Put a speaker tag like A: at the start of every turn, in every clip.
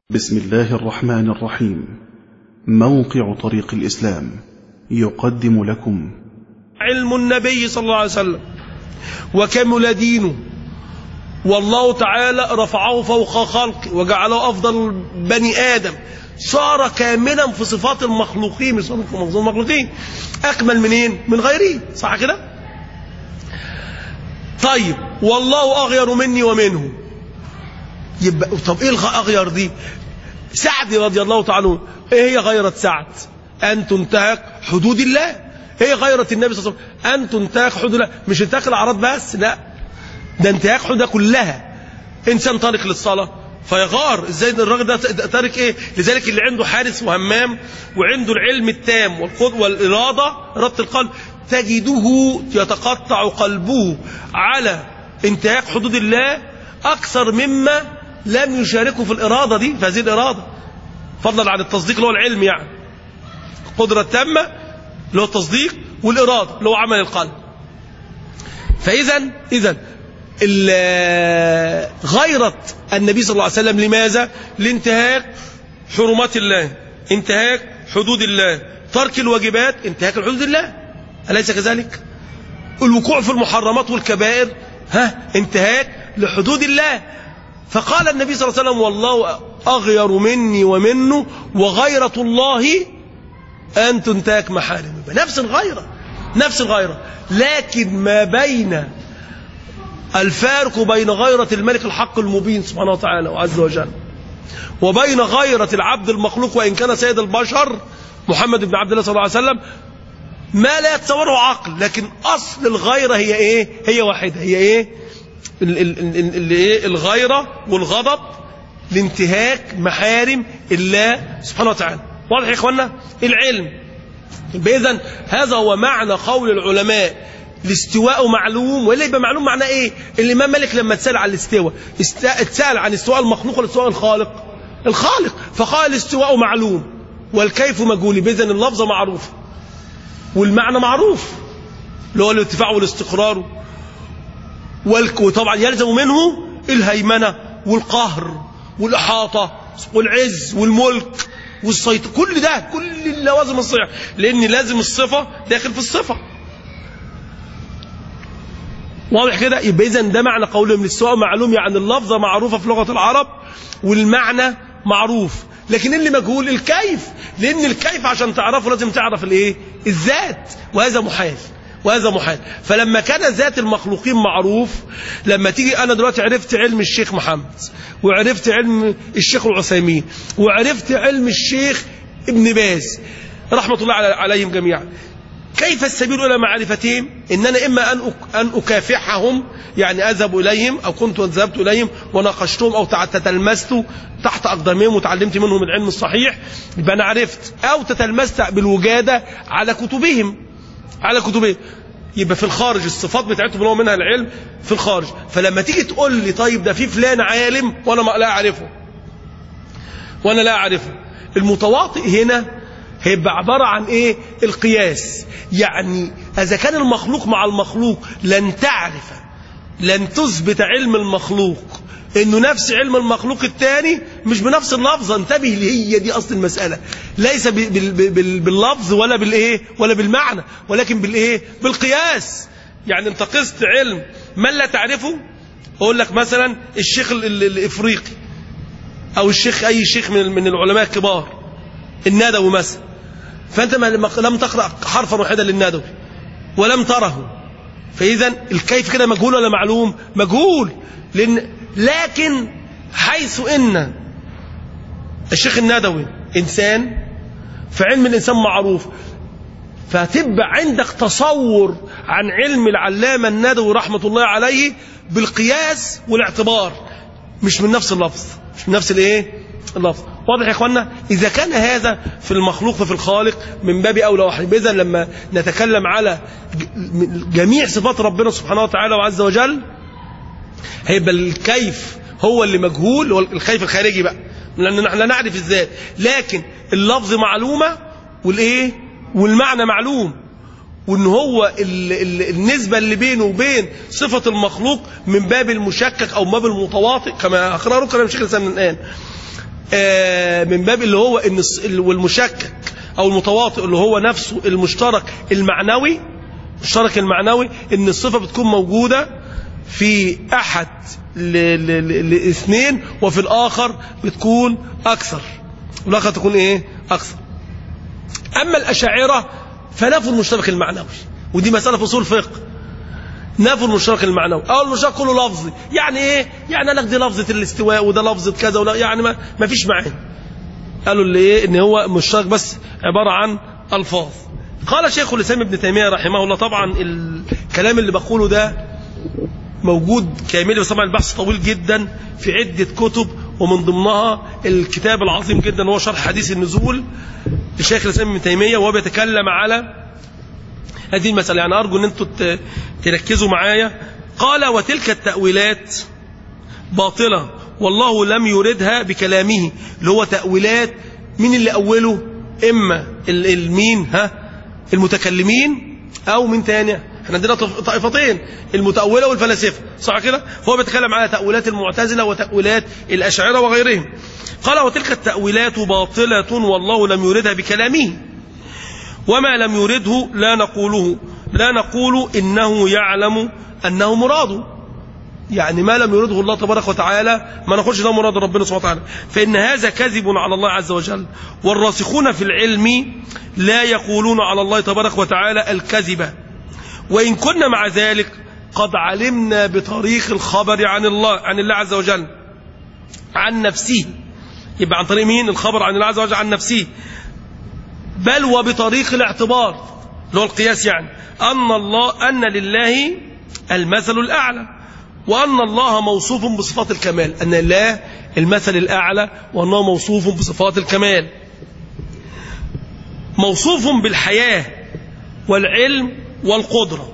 A: بسم الله الرحمن الرحيم موقع طريق الإسلام يقدم لكم
B: علم النبي صلى الله عليه وسلم وكمل دينه والله تعالى رفعه فوق خلقه وجعله أفضل بني آدم صار كاملا في صفات المخلوقين من صفات المخلوقين أكمل منين من غيره صح كده طيب والله أغير مني ومنه يبقى طب ايه الاغير دي سعد رضي الله تعالى عنه ايه هي غيرة سعد ان تنتهك حدود الله ايه غيرة النبي صلى الله عليه وسلم ان تنتهك حدود الله مش انتهاك الاعراض بس لا ده انتهاك حدودها كلها انسان طارق للصلاه فيغار ازاي الراجل ده تارك ايه لذلك اللي عنده حارس وهمام وعنده العلم التام والقدر والاراده اراده القلب تجده يتقطع قلبه على انتهاك حدود الله اكثر مما لم يشاركه في الإرادة دي في هذه الإرادة فضلا عن التصديق اللي هو العلم يعني القدرة التامة اللي هو التصديق والإرادة اللي هو عمل القلب فإذا إذا غيرة النبي صلى الله عليه وسلم لماذا؟ لانتهاك حرمات الله انتهاك حدود الله ترك الواجبات انتهاك حدود الله أليس كذلك؟ الوقوع في المحرمات والكبائر ها انتهاك لحدود الله فقال النبي صلى الله عليه وسلم والله أغير مني ومنه وغيرة الله أن تنتهك محارم نفس الغيرة نفس الغيرة لكن ما بين الفارق بين غيرة الملك الحق المبين سبحانه وتعالى وعز وجل وبين غيرة العبد المخلوق وإن كان سيد البشر محمد بن عبد الله صلى الله عليه وسلم ما لا يتصوره عقل لكن أصل الغيرة هي إيه هي واحدة هي إيه اللي ايه الغيرة والغضب لانتهاك محارم الله سبحانه وتعالى واضح يا اخوانا العلم اذا هذا هو معنى قول العلماء الاستواء معلوم ولا يبقى معلوم معناه ايه الامام مالك لما اتسال عن الاستواء اتسال عن استواء المخلوق ولا استواء الخالق الخالق فقال الاستواء معلوم والكيف مجهول اذا اللفظه معروفه والمعنى معروف اللي هو الارتفاع والاستقرار وطبعا يلزم منه الهيمنة والقهر والإحاطة والعز والملك والسيطرة كل ده كل اللوازم الصحيح لأن لازم الصفة داخل في الصفة واضح كده يبقى إذا ده معنى قولهم للسواء معلوم يعني اللفظة معروفة في لغة العرب والمعنى معروف لكن اللي مجهول الكيف لأن الكيف عشان تعرفه لازم تعرف الايه الذات وهذا محال وهذا محال فلما كان ذات المخلوقين معروف لما تيجي أنا دلوقتي عرفت علم الشيخ محمد وعرفت علم الشيخ العثيمين وعرفت علم الشيخ ابن باز رحمة الله عليهم جميعا كيف السبيل إلى معرفتهم إن أنا إما أن أن أكافحهم يعني أذهب إليهم أو كنت ذهبت إليهم وناقشتهم أو تتلمست تحت أقدامهم وتعلمت منهم العلم الصحيح يبقى أنا عرفت أو تتلمست بالوجادة على كتبهم على كتبه يبقى في الخارج الصفات بتاعتهم اللي هو منها العلم في الخارج فلما تيجي تقول لي طيب ده في فلان عالم وانا ما لا اعرفه وانا لا اعرفه المتواطئ هنا هيبقى عبارة عن ايه القياس يعني اذا كان المخلوق مع المخلوق لن تعرف لن تثبت علم المخلوق انه نفس علم المخلوق الثاني مش بنفس اللفظه انتبه لي هي دي اصل المساله ليس باللفظ ولا بالايه ولا بالمعنى ولكن بالايه بالقياس يعني انت قست علم من لا تعرفه اقول لك مثلا الشيخ الافريقي او الشيخ اي شيخ من من العلماء الكبار الندوي مثلا فانت لم تقرا حرفا واحدا للندوي ولم تره فاذا الكيف كده مجهول ولا معلوم مجهول لان لكن حيث ان الشيخ الندوي انسان فعلم الانسان معروف فتبقى عندك تصور عن علم العلامه الندوي رحمه الله عليه بالقياس والاعتبار مش من نفس اللفظ مش من نفس الايه اللفظ واضح يا اخوانا اذا كان هذا في المخلوق ففي الخالق من باب اولى واحد اذا لما نتكلم على جميع صفات ربنا سبحانه وتعالى وعز وجل هيبقى الكيف هو اللي مجهول هو الكيف الخارجي بقى لان نحن لا نعرف الذات لكن اللفظ معلومه والايه والمعنى معلوم وان هو ال ال النسبه اللي بينه وبين صفه المخلوق من باب المشكك او من باب المتواطئ كما اقرره كلام الشيخ الاسلام الان آه، من باب اللي هو ان الص- ال- والمشكك او المتواطئ اللي هو نفسه المشترك المعنوي المشترك المعنوي ان الصفه بتكون موجوده في احد ل- ل- ل- لاثنين وفي الاخر بتكون اكثر والاخر تكون ايه اكثر اما الاشاعره فنفوا المشترك المعنوي ودي مساله في اصول فقه نفوا المشترك المعنوي او المشترك كله لفظي يعني ايه يعني قال لك دي لفظه الاستواء وده لفظه كذا ولا يعني ما, ما فيش معاني قالوا اللي ايه ان هو مشترك بس عباره عن الفاظ قال شيخ الاسلام ابن تيميه رحمه الله طبعا الكلام اللي بقوله ده موجود كامل بس طبعا البحث طويل جدا في عده كتب ومن ضمنها الكتاب العظيم جدا هو شرح حديث النزول لشيخ الاسلام ابن تيميه وهو بيتكلم على هذه المسألة يعني أرجو أن أنتم ت- تركزوا معايا قال وتلك التأويلات باطلة والله لم يردها بكلامه اللي هو تأويلات مين اللي أوله إما ال- المين ها المتكلمين أو من تاني احنا عندنا طف- طائفتين المتأولة والفلاسفة صح كده هو بيتكلم على تأويلات المعتزلة وتأويلات الأشاعرة وغيرهم قال وتلك التأويلات باطلة والله لم يردها بكلامه وما لم يرده لا نقوله لا نقول إنه يعلم أنه مراده يعني ما لم يرده الله تبارك وتعالى ما نقولش ده مراد ربنا سبحانه وتعالى فإن هذا كذب على الله عز وجل والراسخون في العلم لا يقولون على الله تبارك وتعالى الكذب وإن كنا مع ذلك قد علمنا بطريق الخبر عن الله عن الله عز وجل عن نفسه يبقى عن طريق مين الخبر عن الله عز وجل عن نفسه بل وبطريق الاعتبار اللي هو القياس يعني أن الله أن لله المثل الأعلى وأن الله موصوف بصفات الكمال أن الله المثل الأعلى وأنه موصوف بصفات الكمال موصوف بالحياة والعلم والقدرة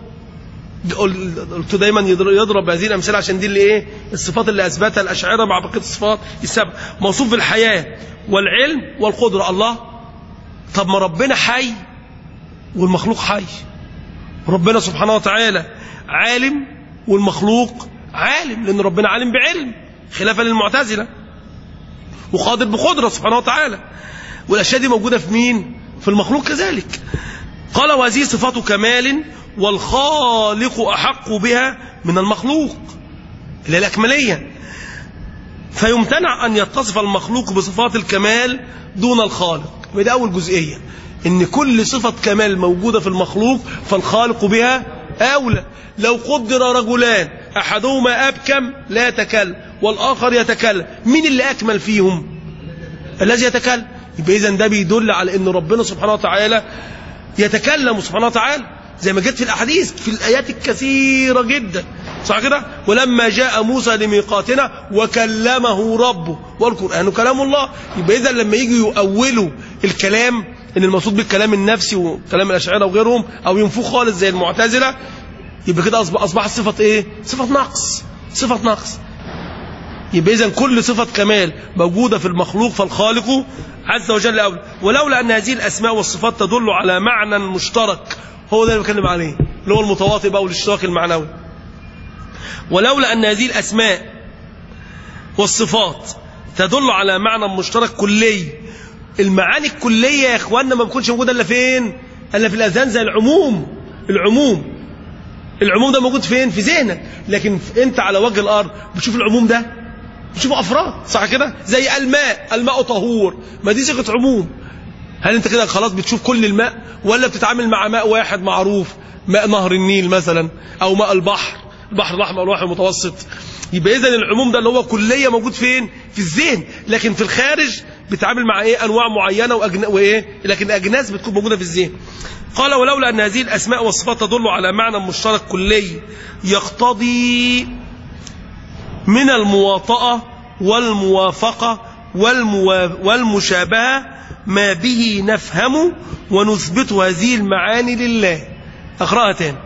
B: قلت دايما يضرب هذه الامثله عشان دي اللي ايه الصفات اللي اثبتها الاشاعره مع بقيه الصفات السبع موصوف بالحياه والعلم والقدره الله طب ما ربنا حي والمخلوق حي ربنا سبحانه وتعالى عالم والمخلوق عالم لان ربنا عالم بعلم خلافا للمعتزله وقادر بقدره سبحانه وتعالى والاشياء دي موجوده في مين في المخلوق كذلك قال وهذه صفات كمال والخالق احق بها من المخلوق اللي هي الاكمليه فيمتنع ان يتصف المخلوق بصفات الكمال دون الخالق وده اول جزئيه ان كل صفه كمال موجوده في المخلوق فالخالق بها اولى لو قدر رجلان احدهما ابكم لا يتكلم والاخر يتكلم مين اللي اكمل فيهم الذي يتكلم يبقى اذا ده بيدل على ان ربنا سبحانه وتعالى يتكلم سبحانه وتعالى زي ما جت في الاحاديث في الايات الكثيره جدا صح كده ولما جاء موسى لميقاتنا وكلمه ربه والقران كلام الله يبقى اذا لما يجي يؤولوا الكلام ان المقصود بالكلام النفسي وكلام الاشاعره وغيرهم او ينفوه خالص زي المعتزله يبقى كده اصبح اصبحت صفه ايه صفه نقص صفه نقص يبقى اذا كل صفه كمال موجوده في المخلوق فالخالق عز وجل اولى ولولا ان هذه الاسماء والصفات تدل على معنى مشترك هو ده اللي بتكلم عليه اللي هو المتواطئ بقى والاشتراك المعنوي ولولا ان هذه الاسماء والصفات تدل على معنى مشترك كلي المعاني الكليه يا اخواننا ما بتكونش موجوده الا فين الا في الاذهان زي العموم العموم العموم ده موجود فين في ذهنك لكن انت على وجه الارض بتشوف العموم ده بتشوف افراد صح كده زي الماء الماء طهور ما دي صيغه عموم هل انت كده خلاص بتشوف كل الماء ولا بتتعامل مع ماء واحد معروف ماء نهر النيل مثلا او ماء البحر البحر الاحمر والبحر المتوسط يبقى اذا العموم ده اللي هو كليه موجود فين في الذهن لكن في الخارج بتعامل مع ايه انواع معينه وأجن... وايه لكن اجناس بتكون موجوده في الذهن قال ولولا ان هذه الاسماء والصفات تدل على معنى مشترك كلي يقتضي من المواطأة والموافقة والموا... والمشابهة ما به نفهم ونثبت هذه المعاني لله أقرأها تاني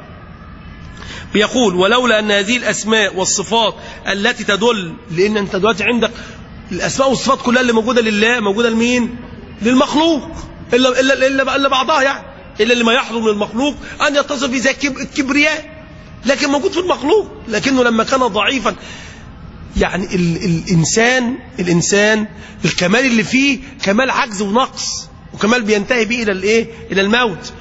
B: بيقول ولولا أن هذه الأسماء والصفات التي تدل لأن أنت دلوقتي عندك الأسماء والصفات كلها اللي موجودة لله موجودة لمين للمخلوق إلا, إلا, إلا, إلا بعضها يعني إلا اللي ما يحضر من المخلوق أن يتصف زي الكبرياء لكن موجود في المخلوق لكنه لما كان ضعيفا يعني ال الإنسان الإنسان الكمال اللي فيه كمال عجز ونقص وكمال بينتهي به إلى الإيه إلى الموت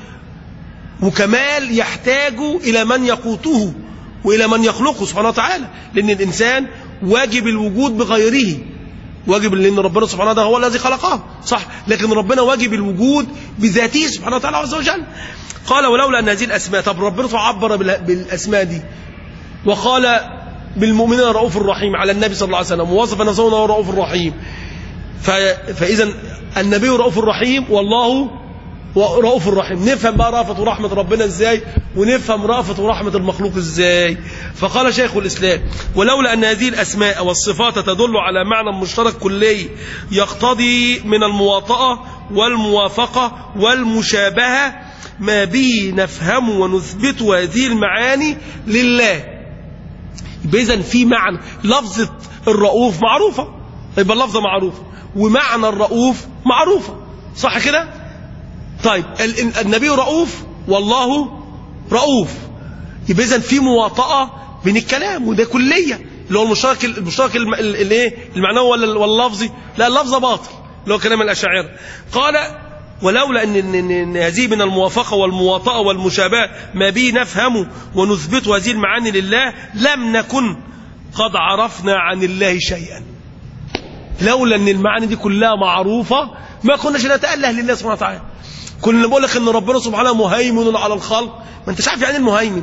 B: وكمال يحتاج إلى من يقوته وإلى من يخلقه سبحانه وتعالى لأن الإنسان واجب الوجود بغيره واجب لأن ربنا سبحانه وتعالى هو الذي خلقه صح لكن ربنا واجب الوجود بذاته سبحانه وتعالى عز وجل قال ولولا أن هذه الأسماء طب ربنا عبر بالأسماء دي وقال بالمؤمنين رؤوف الرحيم على النبي صلى الله عليه وسلم ووصف نفسه انه رؤوف الرحيم فإذا النبي رؤوف الرحيم والله رؤوف الرحيم نفهم بقى رأفة ورحمة ربنا ازاي ونفهم رأفة ورحمة المخلوق ازاي فقال شيخ الإسلام ولولا أن هذه الأسماء والصفات تدل على معنى مشترك كلي يقتضي من المواطأة والموافقة والمشابهة ما به نفهم ونثبت هذه المعاني لله يبقى إذن في معنى لفظة الرؤوف معروفة يبقى اللفظة معروفة ومعنى الرؤوف معروفة صح كده طيب النبي رؤوف والله رؤوف يبقى إذن في مواطأة بين الكلام وده كلية اللي هو المشترك المشترك الايه المعنوي ولا واللفظي لا اللفظ باطل اللي هو كلام الأشاعرة قال ولولا أن, إن, إن هذه من الموافقة والمواطأة والمشابهة ما به نفهم ونثبت هذه المعاني لله لم نكن قد عرفنا عن الله شيئا لولا أن المعاني دي كلها معروفة ما كناش نتأله لله سبحانه وتعالى كنا بقول لك أن ربنا سبحانه مهيمن على الخلق ما انتش عارف يعني المهيمن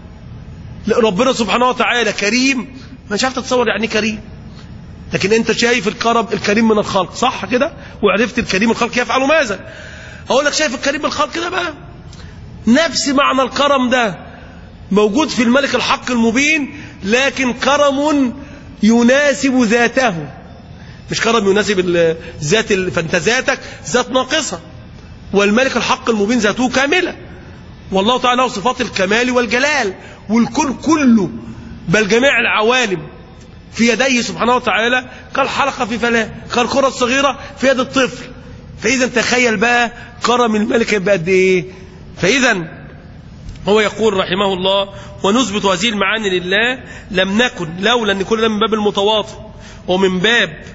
B: ربنا سبحانه وتعالى كريم ما انتش عارف تتصور يعني كريم لكن انت شايف الكرم الكريم من الخلق صح كده وعرفت الكريم الخلق يفعل ماذا اقول لك شايف الكريم من الخلق كده بقى نفس معنى الكرم ده موجود في الملك الحق المبين لكن كرم يناسب ذاته مش كرم يناسب الذات فانت ذاتك ذات ناقصه والملك الحق المبين ذاته كامله والله تعالى له صفات الكمال والجلال والكل كله بل جميع العوالم في يديه سبحانه وتعالى كالحلقة في فلاة كالكرة الصغيرة في يد الطفل فإذا تخيل بقى كرم الملك يبقى قد إيه فإذا هو يقول رحمه الله ونثبت هذه المعاني لله لم نكن لولا أن كل ده من باب المتواطئ ومن باب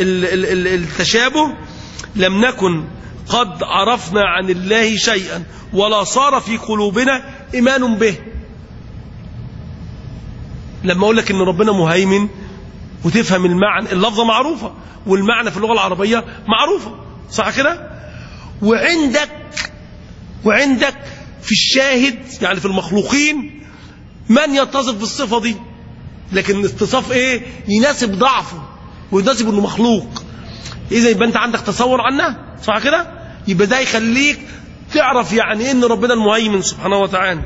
B: التشابه لم نكن قد عرفنا عن الله شيئا ولا صار في قلوبنا إيمان به لما أقول لك أن ربنا مهيمن وتفهم المعنى اللفظة معروفة والمعنى في اللغة العربية معروفة صح كده وعندك وعندك في الشاهد يعني في المخلوقين من يتصف بالصفة دي لكن اتصاف ايه يناسب ضعفه ويناسب انه مخلوق اذا يبقى انت عندك تصور عنها صح كده يبقى ده يخليك تعرف يعني ايه ان ربنا المهيمن سبحانه وتعالى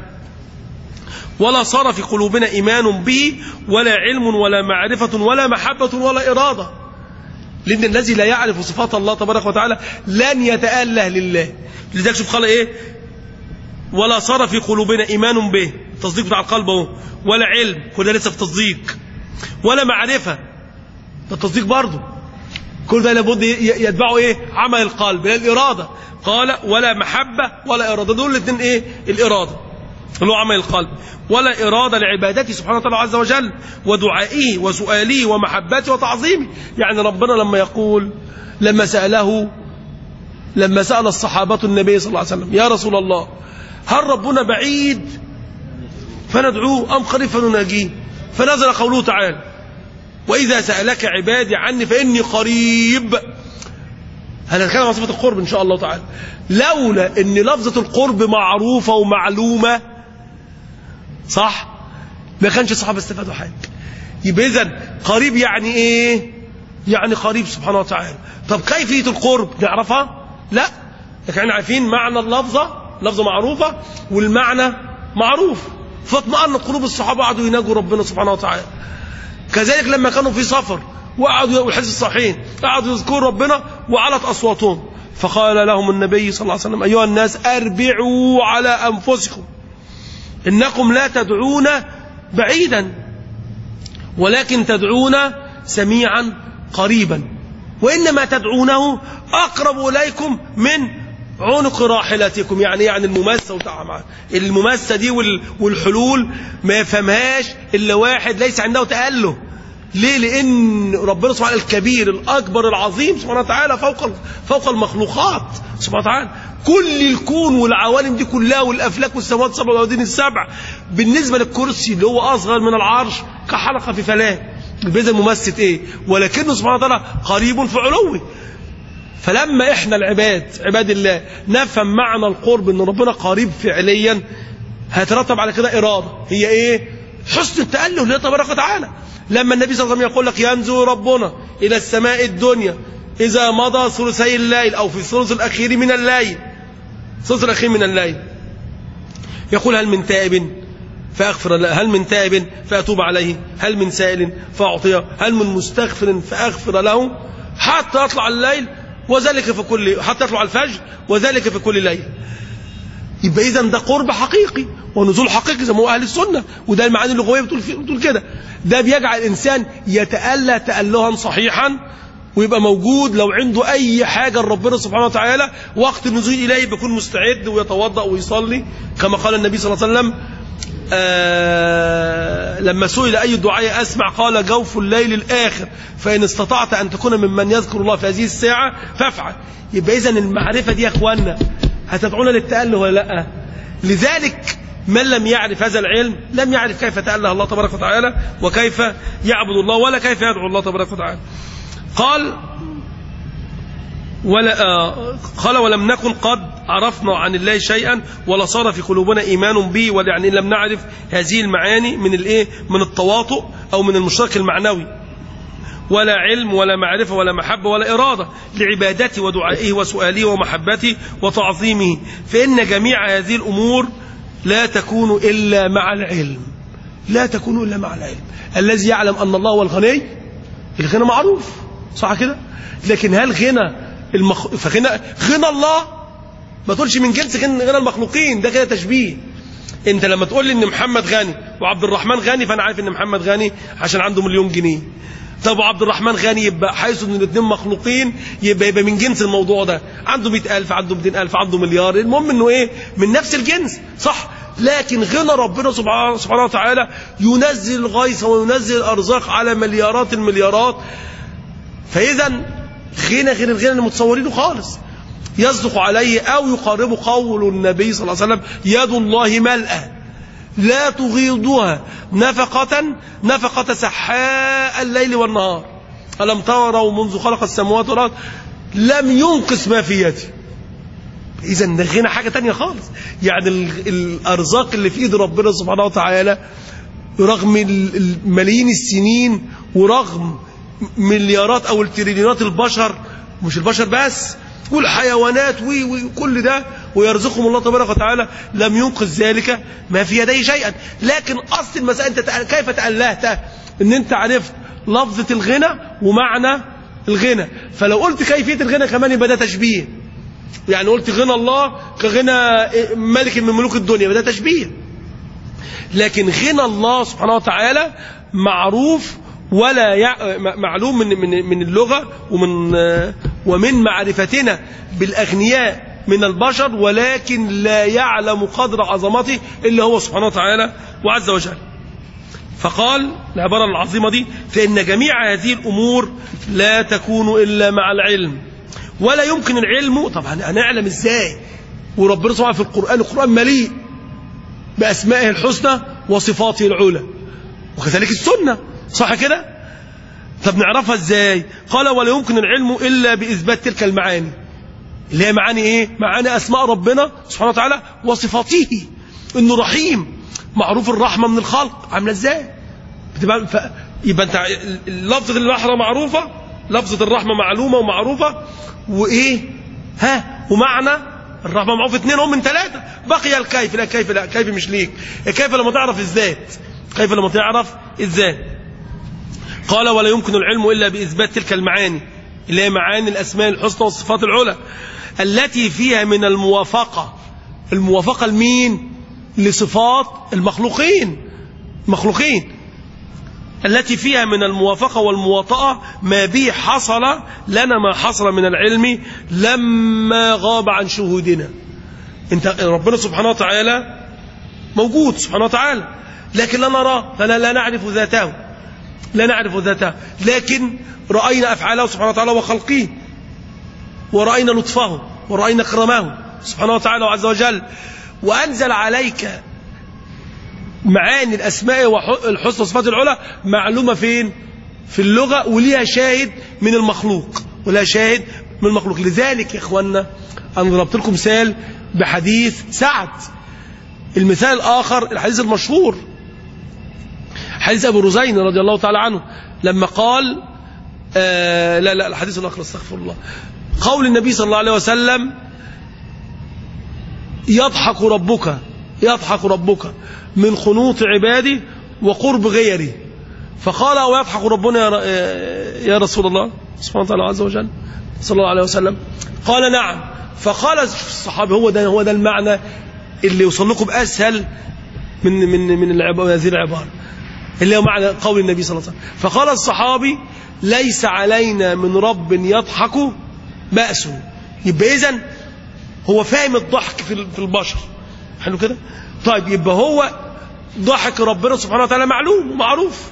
B: ولا صار في قلوبنا إيمان به ولا علم ولا معرفة ولا محبة ولا إرادة لأن الذي لا يعرف صفات الله تبارك وتعالى لن يتأله لله لذلك شوف قال إيه ولا صار في قلوبنا إيمان به التصديق بتاع القلب اهو ولا علم كل ده لسه في تصديق ولا معرفة ده التصديق برضه كل ده لابد يتبعه ايه عمل القلب لا الإرادة قال ولا محبة ولا إرادة دول الاثنين ايه الإرادة اللي هو عمل القلب ولا إرادة لعبادته سبحانه وتعالى عز وجل ودعائه وسؤاله ومحبته وتعظيمه يعني ربنا لما يقول لما سأله لما سأل الصحابة النبي صلى الله عليه وسلم يا رسول الله هل ربنا بعيد فندعوه أم قريب فنناجيه فنزل قوله تعالى وإذا سألك عبادي عني فإني قريب هنتكلم عن صفة القرب إن شاء الله تعالى لولا أن لفظة القرب معروفة ومعلومة صح ما كانش الصحابة استفادوا حاجة يبقى إذن قريب يعني إيه يعني قريب سبحانه وتعالى طب كيفية القرب نعرفها لا لكن احنا عارفين معنى اللفظة لفظة معروفة والمعنى معروف فاطمأنت قلوب الصحابة قعدوا يناجوا ربنا سبحانه وتعالى كذلك لما كانوا في سفر وقعدوا والحديث الصحيحين قعدوا يذكروا ربنا وعلت أصواتهم فقال لهم النبي صلى الله عليه وسلم أيها الناس أربعوا على أنفسكم إنكم لا تدعون بعيدا ولكن تدعون سميعا قريبا وإنما تدعونه أقرب إليكم من عنق راحلتكم يعني يعني المماسة وتعمى المماسة دي والحلول ما يفهمهاش إلا واحد ليس عنده تأله ليه لان ربنا سبحانه الكبير الاكبر العظيم سبحانه وتعالى فوق فوق المخلوقات سبحانه وتعالى كل الكون والعوالم دي كلها والافلاك والسماوات السبع والارضين السبع بالنسبه للكرسي اللي هو اصغر من العرش كحلقه في فلاه البيزا ممثل ايه ولكنه سبحانه وتعالى قريب في علوه فلما احنا العباد عباد الله نفهم معنى القرب ان ربنا قريب فعليا هيترتب على كده اراده هي ايه حسن التاله لله تبارك وتعالى لما النبي صلى الله عليه وسلم يقول لك ينزل ربنا الى السماء الدنيا اذا مضى ثلثي الليل او في الثلث الاخير من الليل الثلث الاخير من الليل يقول هل من تائب فأغفر له هل من تائب فأتوب عليه هل من سائل فأعطيه هل من مستغفر فأغفر له حتى يطلع الليل وذلك في كل حتى يطلع الفجر وذلك في كل ليل يبقى اذا ده قرب حقيقي ونزول حقيقي زي ما هو اهل السنه وده المعاني اللغويه بتقول بتقول كده ده بيجعل الانسان يتألى تألها صحيحا ويبقى موجود لو عنده اي حاجه لربنا سبحانه وتعالى وقت النزول اليه بيكون مستعد ويتوضا ويصلي كما قال النبي صلى الله عليه وسلم آه لما سئل أي الدعاء أسمع قال جوف الليل الآخر فإن استطعت أن تكون ممن يذكر الله في هذه الساعة فافعل يبقى إذن المعرفة دي يا أخوانا هتدعونا للتأله ولا لا لذلك من لم يعرف هذا العلم لم يعرف كيف تأله الله تبارك وتعالى وكيف يعبد الله ولا كيف يدعو الله تبارك وتعالى قال ولا آه قال ولم نكن قد عرفنا عن الله شيئا ولا صار في قلوبنا ايمان به ولا يعني لم نعرف هذه المعاني من الايه من التواطؤ او من المشترك المعنوي ولا علم ولا معرفه ولا محبه ولا اراده لعبادته ودعائه وسؤاله ومحبته وتعظيمه فان جميع هذه الامور لا تكون الا مع العلم لا تكون الا مع العلم الذي يعلم ان الله هو الغني الغنى معروف صح كده لكن هل غنى المخ... فغنى غنى الله ما تقولش من جنس غنى المخلوقين ده كده تشبيه انت لما تقول لي ان محمد غني وعبد الرحمن غني فانا عارف ان محمد غني عشان عنده مليون جنيه طب وعبد الرحمن غني يبقى حيث ان الاثنين مخلوقين يبقى يبقى من جنس الموضوع ده عنده مئة ألف عنده 200000 عنده مليار المهم انه ايه من نفس الجنس صح لكن غنى ربنا سبحانه, سبحانه وتعالى ينزل الغيث وينزل الارزاق على مليارات المليارات فاذا غنى غير الغنى اللي متصورينه خالص يصدق عليه أو يقارب قول النبي صلى الله عليه وسلم يد الله ملأى لا تغيضها نفقة نفقة سحاء الليل والنهار ألم تروا منذ خلق السماوات والأرض لم ينقص ما في يدي إذا ده غنى حاجة تانية خالص يعني الأرزاق اللي في إيد ربنا سبحانه وتعالى رغم ملايين السنين ورغم مليارات او التريليونات البشر مش البشر بس والحيوانات وكل ده ويرزقهم الله تبارك وتعالى لم ينقذ ذلك ما في يديه شيئا لكن اصل المسألة انت كيف تألهت ان انت عرفت لفظة الغنى ومعنى الغنى فلو قلت كيفية الغنى كمان يبقى ده تشبيه يعني قلت غنى الله كغنى ملك من ملوك الدنيا يبقى ده تشبيه لكن غنى الله سبحانه وتعالى معروف ولا يع... معلوم من من من اللغه ومن ومن معرفتنا بالاغنياء من البشر ولكن لا يعلم قدر عظمته الا هو سبحانه وتعالى وعز وجل. فقال العباره العظيمه دي فان جميع هذه الامور لا تكون الا مع العلم ولا يمكن العلم طبعا هنعلم ازاي وربنا سبحانه في القران القران مليء باسمائه الحسنى وصفاته العلى وكذلك السنه صح كده طب نعرفها ازاي قال ولا يمكن العلم الا باثبات تلك المعاني اللي هي معاني ايه معاني اسماء ربنا سبحانه وتعالى وصفاته انه رحيم معروف الرحمه من الخلق عامله ازاي بتبقى ف... يبقى انت لفظه الرحمه معروفه لفظه الرحمه معلومه ومعروفه وايه ها ومعنى الرحمه معروف اثنين هم من ثلاثه بقي الكيف لا كيف لا كيف مش ليك كيف لما تعرف الذات كيف لما تعرف الذات قال ولا يمكن العلم إلا بإثبات تلك المعاني اللي هي معاني الأسماء الحسنى والصفات العلى التي فيها من الموافقة الموافقة لمين لصفات المخلوقين المخلوقين التي فيها من الموافقة والمواطأة ما به حصل لنا ما حصل من العلم لما غاب عن شهودنا انت ربنا سبحانه وتعالى موجود سبحانه وتعالى لكن لا نراه فلا لا نعرف ذاته لا نعرف ذاته لكن رأينا أفعاله سبحانه وتعالى وخلقه ورأينا لطفه ورأينا كرمه سبحانه وتعالى وعز وجل وأنزل عليك معاني الأسماء والحسنى والصفات العلى معلومة فين في اللغة وليها شاهد من المخلوق ولها شاهد من المخلوق لذلك يا إخوانا أنا ضربت لكم مثال بحديث سعد المثال الآخر الحديث المشهور حديث أبو رزين رضي الله تعالى عنه لما قال آه لا لا الحديث الآخر استغفر الله قول النبي صلى الله عليه وسلم يضحك ربك يضحك ربك من خنوط عبادي وقرب غيري فقال ويضحك ربنا يا, يا رسول الله سبحانه وتعالى عز وجل صلى الله عليه وسلم قال نعم فقال الصحابي هو ده هو ده المعنى اللي يوصل لكم اسهل من من من هذه العباره اللي هو معنى قول النبي صلى الله عليه وسلم فقال الصحابي ليس علينا من رب يضحك بأس يبقى اذا هو فاهم الضحك في البشر حلو كده طيب يبقى هو ضحك ربنا سبحانه وتعالى معلوم ومعروف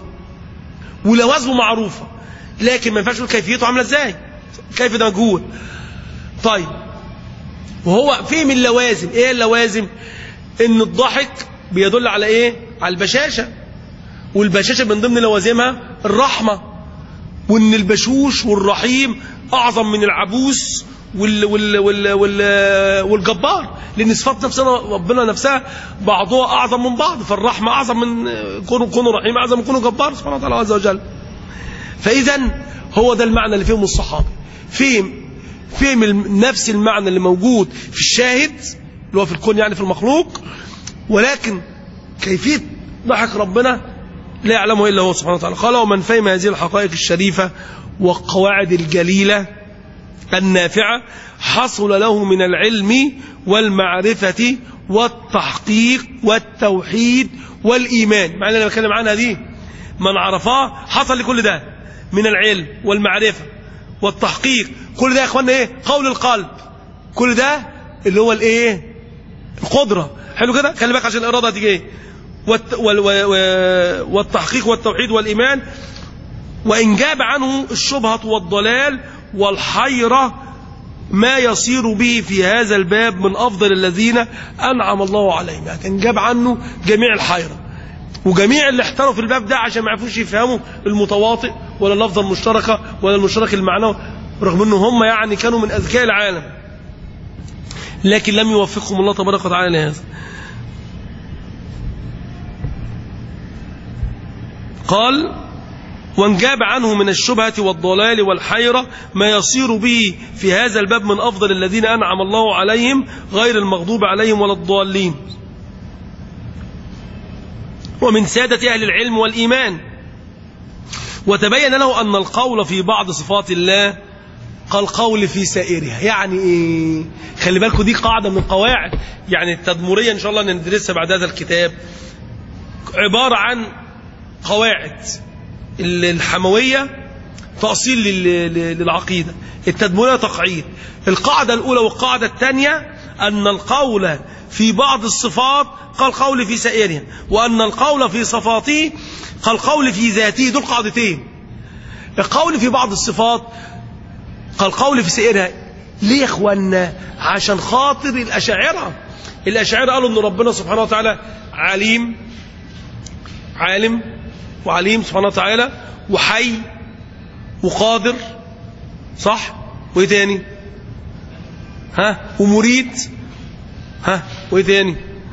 B: ولوازمه معروفه لكن ما ينفعش نقول كيفيته عامله ازاي كيف ده مجهول طيب وهو فهم اللوازم ايه اللوازم ان الضحك بيدل على ايه على البشاشه والبشاشه من ضمن لوازمها الرحمه وان البشوش والرحيم اعظم من العبوس وال وال وال وال والجبار لان صفات نفسنا ربنا نفسها بعضها اعظم من بعض فالرحمه اعظم من كونه كونه رحيم اعظم من كونه جبار سبحانه وتعالى عز وجل فاذا هو ده المعنى اللي فهمه الصحابه فهم فهم نفس المعنى اللي موجود في الشاهد اللي هو في الكون يعني في المخلوق ولكن كيفيه ضحك ربنا لا يعلمه الا هو سبحانه وتعالى قال ومن فهم هذه الحقائق الشريفه والقواعد الجليله النافعة حصل له من العلم والمعرفة والتحقيق والتوحيد والإيمان معنى أنا بتكلم عنها دي من عرفاه حصل لكل ده من العلم والمعرفة والتحقيق كل ده يا اخوانا ايه قول القلب كل ده اللي هو الايه القدرة حلو كده خلي بالك عشان الإرادة هتيجي ايه والت... وال... والتحقيق والتوحيد والإيمان وإن جاب عنه الشبهة والضلال والحيرة ما يصير به في هذا الباب من أفضل الذين أنعم الله عليهم يعني كان جاب عنه جميع الحيرة وجميع اللي احتروا في الباب ده عشان ما يعرفوش يفهموا المتواطئ ولا اللفظة المشتركة ولا المشترك المعنوي رغم انه هم يعني كانوا من أذكياء العالم لكن لم يوفقهم الله تبارك وتعالى لهذا قال وانجاب عنه من الشبهة والضلال والحيرة ما يصير به في هذا الباب من أفضل الذين أنعم الله عليهم غير المغضوب عليهم ولا الضالين ومن سادة أهل العلم والإيمان وتبين له أن القول في بعض صفات الله كالقول في سائرها يعني إيه خلي بالكم دي قاعدة من القواعد يعني التدمرية إن شاء الله ندرسها بعد هذا الكتاب عبارة عن قواعد الحموية تأصيل للعقيدة التدمرية تقعيد القاعدة الأولى والقاعدة الثانية أن القول في بعض الصفات كالقول في سائرها وأن القول في صفاته كالقول في ذاته دول قاعدتين القول في بعض الصفات كالقول في سائرها ليه يا اخوانا عشان خاطر الأشاعرة الأشاعرة قالوا أن ربنا سبحانه وتعالى عليم عالم وعليم سبحانه وتعالى وحي وقادر صح وايه تاني ها ومريد ها وايه تاني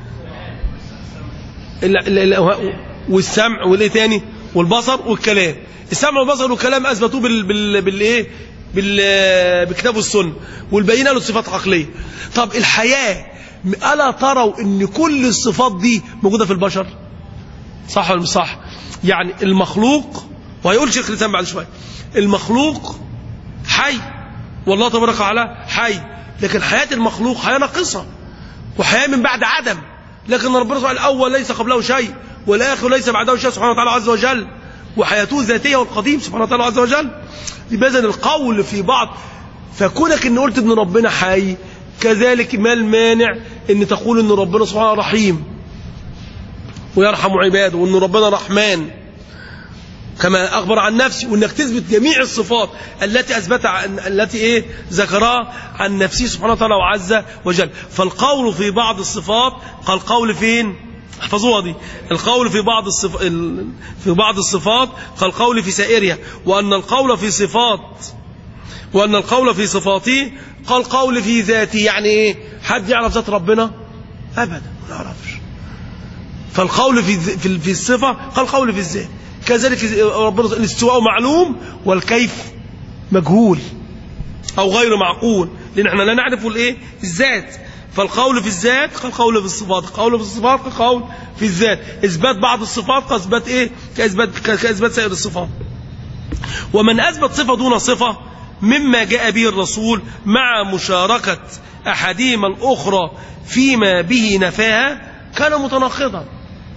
B: والسمع والايه تاني والبصر والكلام السمع والبصر والكلام اثبتوه بال بال بالايه بال بالكتاب والسنه والباقيين قالوا صفات عقليه طب الحياه الا تروا ان كل الصفات دي موجوده في البشر صح ولا مش صح يعني المخلوق وهيقول شيخ الاسلام بعد شويه المخلوق حي والله تبارك وتعالى حي لكن حياه المخلوق حياه ناقصه وحياه من بعد عدم لكن ربنا سبحانه الاول ليس قبله شيء والاخر ليس بعده شيء سبحانه وتعالى عز وجل وحياته ذاتيه والقديم سبحانه وتعالى عز وجل يبقى اذا القول في بعض فكونك ان قلت ان ربنا حي كذلك ما المانع ان تقول ان ربنا سبحانه رحيم ويرحم عباده وان ربنا رحمن كما أخبر عن نفسه وإنك تثبت جميع الصفات التي أثبت عن التي إيه ذكرها عن نفسه سبحانه وتعالى وعز وجل فالقول في بعض الصفات كالقول فين احفظوها دي القول في بعض الصف... ال... في بعض الصفات كالقول في سائرها وأن القول في صفات وأن القول في صفاته كالقول في ذاته يعني إيه حد يعرف ذات ربنا أبدا ما يعرفش فالقول في في في الصفة كالقول في الذات كذلك ربنا الاستواء معلوم والكيف مجهول أو غير معقول لأن احنا لا نعرف الايه الذات فالقول في الذات كالقول في الصفات القول في الصفات كالقول في الذات إثبات بعض الصفات كإثبات إيه كإثبات, كإثبات سائر الصفات ومن أثبت صفة دون صفة مما جاء به الرسول مع مشاركة أحدهما الأخرى فيما به نفاها كان متناقضا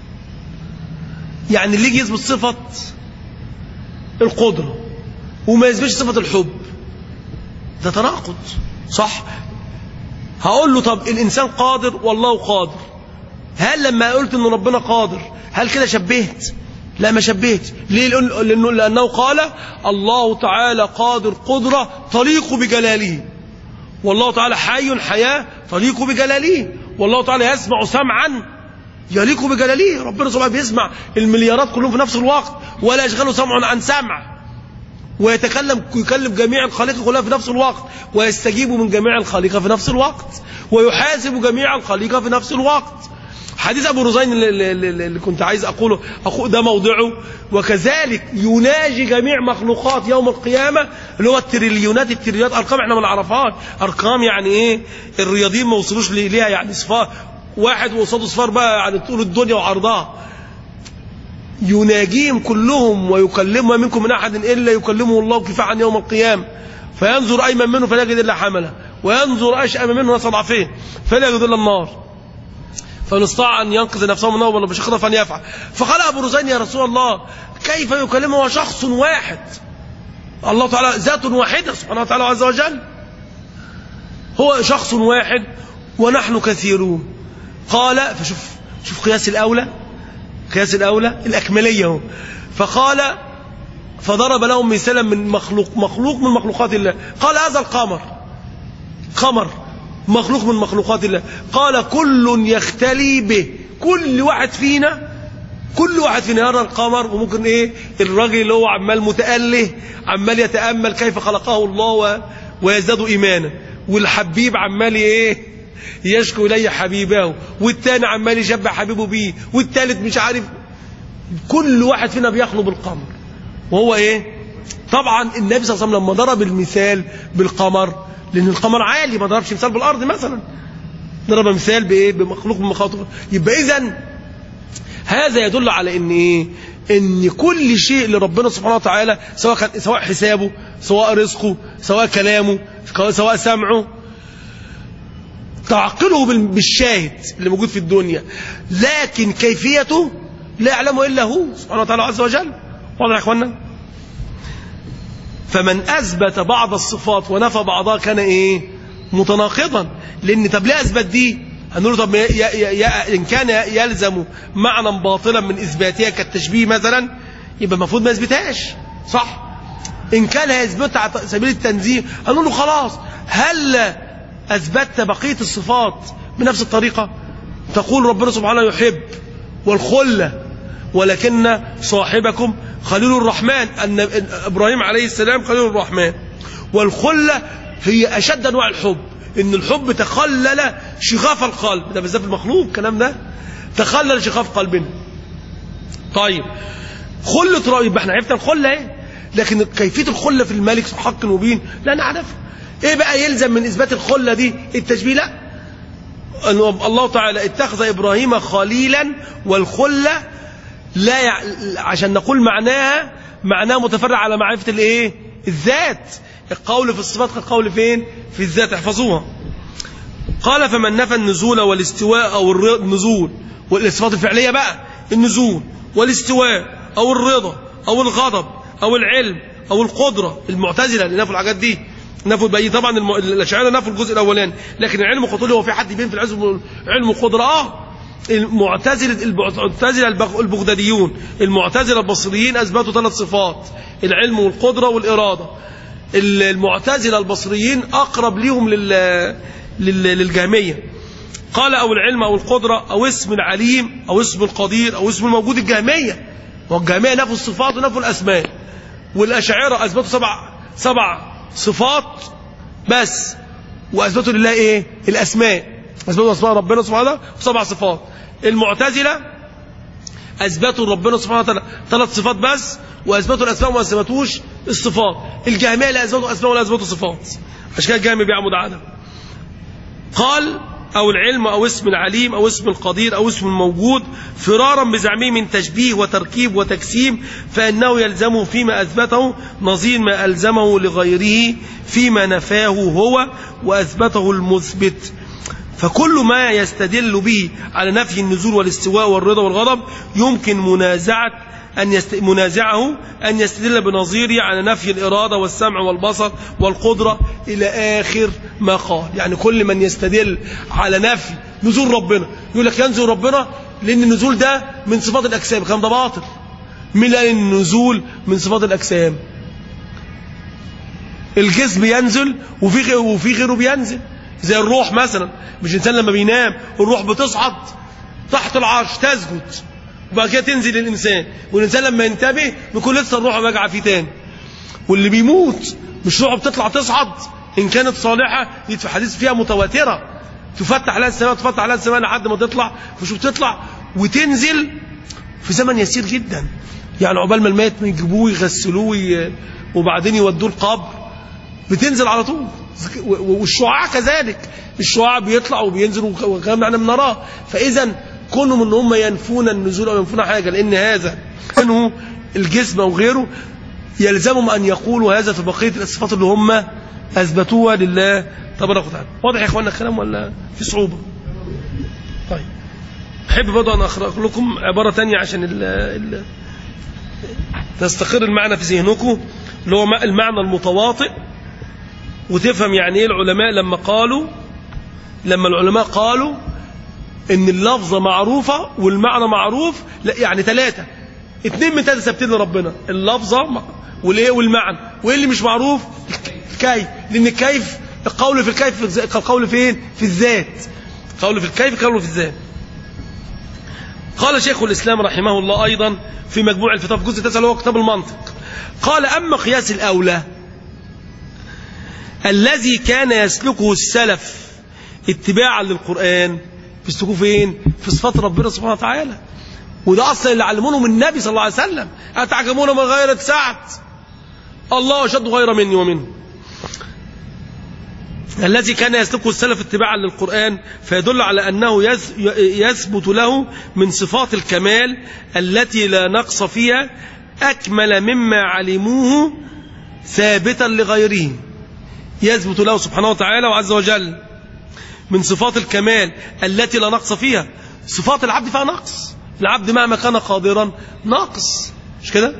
B: يعني اللي يجي يثبت صفة القدرة وما يثبتش صفة الحب ده تناقض صح هقول له طب الإنسان قادر والله قادر هل لما قلت ان ربنا قادر هل كده شبهت لا ما شبهت ليه لأنه, لأنه قال الله تعالى قادر قدرة تليق بجلاله والله تعالى حي حياة تليق بجلاله والله تعالى يسمع سمعا يليق بجلاله ربنا سبحانه بيسمع المليارات كلهم في نفس الوقت ولا يشغله سمع عن سمع ويتكلم يكلم جميع الخليقة كلها في نفس الوقت ويستجيب من جميع الخليقة في نفس الوقت ويحاسب جميع الخليقة في نفس الوقت حديث أبو رزين اللي, اللي, اللي كنت عايز أقوله أقول ده موضعه وكذلك يناجي جميع مخلوقات يوم القيامة اللي هو التريليونات التريليونات أرقام احنا ما نعرفهاش أرقام يعني إيه الرياضيين ما وصلوش ليها يعني صفار واحد وقصاده صفار بقى يعني طول الدنيا وعرضها يناجيهم كلهم ويكلمهم منكم من أحد إلا يكلمه الله كفاحا يوم القيامة فينظر أيمن منه فلا يجد إلا حمله وينظر أشأم منه نسى ضعفه فلا يجد إلا النار فإن استطاع أن ينقذ نفسه من النار ولا بشقة فليفعل فقال أبو رزين يا رسول الله كيف يكلمه شخص واحد الله تعالى ذات واحدة سبحانه وتعالى عز وجل هو شخص واحد ونحن كثيرون قال فشوف شوف قياس الأولى قياس الأولى الأكملية هو فقال فضرب لهم مثالا من مخلوق مخلوق من مخلوقات الله قال هذا القمر قمر مخلوق من مخلوقات الله قال كل يختلي به كل واحد فينا كل واحد فينا يرى القمر وممكن ايه الراجل اللي هو عمال متأله عمال يتأمل كيف خلقه الله و... ويزداد إيمانا والحبيب عمال ايه يشكو إلي حبيبه والتاني عمال يشبه حبيبه بيه والتالت مش عارف كل واحد فينا بيخلو بالقمر وهو ايه طبعا النبي صلى الله عليه وسلم لما ضرب المثال بالقمر لأن القمر عالي ما ضربش مثال بالأرض مثلا ضرب مثال بإيه بمخلوق من مخاطر يبقى إذا هذا يدل على إن إيه إن كل شيء لربنا سبحانه وتعالى سواء كان سواء حسابه سواء رزقه سواء كلامه سواء سمعه تعقله بالشاهد اللي موجود في الدنيا لكن كيفيته لا يعلمه إلا هو سبحانه وتعالى عز وجل واضح يا إخوانا فمن أثبت بعض الصفات ونفى بعضها كان إيه متناقضا لأن طب ليه أثبت دي هنقول طب يا يا يا إن كان يلزم معنى باطلا من إثباتها كالتشبيه مثلا يبقى المفروض ما يثبتهاش صح إن كان هيثبتها على سبيل التنزيه هنقول له خلاص هل أثبتت بقية الصفات بنفس الطريقة تقول ربنا سبحانه يحب والخلة ولكن صاحبكم خليل الرحمن أن إبراهيم عليه السلام خليل الرحمن والخلة هي أشد أنواع الحب إن الحب تخلل شغاف القلب ده بالذات المخلوق الكلام ده تخلل شغاف قلبنا طيب خلة رأي يبقى احنا عرفنا الخلة ايه لكن كيفية الخلة في الملك حق مبين لا نعرفها ايه بقى يلزم من اثبات الخلة دي التشبيه لا الله تعالى اتخذ ابراهيم خليلا والخلة لا يع... عشان نقول معناها معناها متفرع على معرفة الايه الذات القول في الصفات كالقول فين في الذات احفظوها قال فمن نفى النزول والاستواء او النزول والصفات الفعلية بقى النزول والاستواء او الرضا او الغضب او العلم او القدرة المعتزلة اللي نفوا الحاجات دي نفوا بأي طبعا الم... الاشاعره نفوا الجزء الاولاني لكن العلم قطولي هو في حد يبين في العلم علم القدرة اه المعتزلة المعتزلة البغ- البغداديون المعتزلة البصريين أثبتوا ثلاث صفات العلم والقدرة والإرادة ال- المعتزلة البصريين أقرب ليهم لل... لل... للجهمية قال أو العلم أو القدرة أو اسم العليم أو اسم القدير أو اسم الموجود الجهمية والجهمية نفوا الصفات ونفوا الأسماء والأشاعرة أثبتوا سبع سبع صفات بس وأثبتوا لله إيه الأسماء أثبتوا أسماء ربنا سبحانه وتعالى وسبع صفات المعتزلة أثبتوا ربنا سبحانه وتعالى ثلاث صفات بس وأثبتوا الأسماء وما أثبتوش الصفات الجهمية لا أثبتوا أسماء ولا أثبتوا صفات عشان كده الجهمي بيعمد عدم قال أو العلم أو اسم العليم أو اسم القدير أو اسم الموجود فرارا بزعمه من تشبيه وتركيب وتجسيم فإنه يلزمه فيما أثبته نظير ما ألزمه لغيره فيما نفاه هو وأثبته المثبت فكل ما يستدل به على نفي النزول والاستواء والرضا والغضب يمكن منازعة أن يست... منازعه أن يستدل بنظيره على نفي الإرادة والسمع والبصر والقدرة إلى آخر ما قال يعني كل من يستدل على نفي نزول ربنا يقول لك ينزل ربنا لأن النزول ده من صفات الأجسام الكلام ده باطل مين قال إن النزول من صفات الأجسام الجسم ينزل وفي غيره وفي غيره بينزل زي الروح مثلا مش الانسان لما بينام الروح بتصعد تحت العرش تسجد وبعد كده تنزل الانسان والانسان لما ينتبه بيكون لسه الروح راجعه فيه تاني واللي بيموت مش روحه بتطلع تصعد ان كانت صالحه دي في حديث فيها متواتره تفتح لها السماء تفتح لها السماء لحد ما تطلع مش بتطلع وتنزل في زمن يسير جدا يعني عقبال ما الميت يجيبوه يغسلوه وي- وبعدين يودوه القبر بتنزل على طول والشعاع كذلك الشعاع بيطلع وبينزل وكلام احنا بنراه فاذا كونهم ان هم ينفون النزول او ينفون حاجه لان هذا كانوا الجسم او غيره يلزمهم ان يقولوا هذا في بقيه الصفات اللي هم اثبتوها لله تبارك وتعالى واضح يا اخوانا الكلام ولا في صعوبه طيب احب برضه ان اخرج لكم عباره تانية عشان ال ال تستقر المعنى في ذهنكم اللي هو المعنى المتواطئ وتفهم يعني ايه العلماء لما قالوا لما العلماء قالوا ان اللفظة معروفة والمعنى معروف لا يعني ثلاثة اتنين من ثلاثة ثابتين لربنا اللفظة م- والايه والمعنى وايه اللي مش معروف الكيف لان الكيف القول في الكيف في- كالقول فين في الذات القول في الكيف كالقول في الذات قال شيخ الإسلام رحمه الله أيضا في مجموع الفتاة في جزء 9 اللي هو كتاب المنطق قال أما قياس الأولى الذي كان يسلكه السلف اتباعا للقرآن بيسلكوه فين في صفات ربنا سبحانه وتعالى وده أصلا اللي علمونه من النبي صلى الله عليه وسلم أتعجبون من غيرة سعد الله أشد غير مني ومنه الذي كان يسلكه السلف اتباعا للقرآن فيدل على أنه يز- يثبت له من صفات الكمال التي لا نقص فيها أكمل مما علموه ثابتا لغيره يثبت له سبحانه وتعالى وعز وجل من صفات الكمال التي لا نقص فيها صفات العبد فيها نقص العبد مهما كان قادرا ناقص مش كده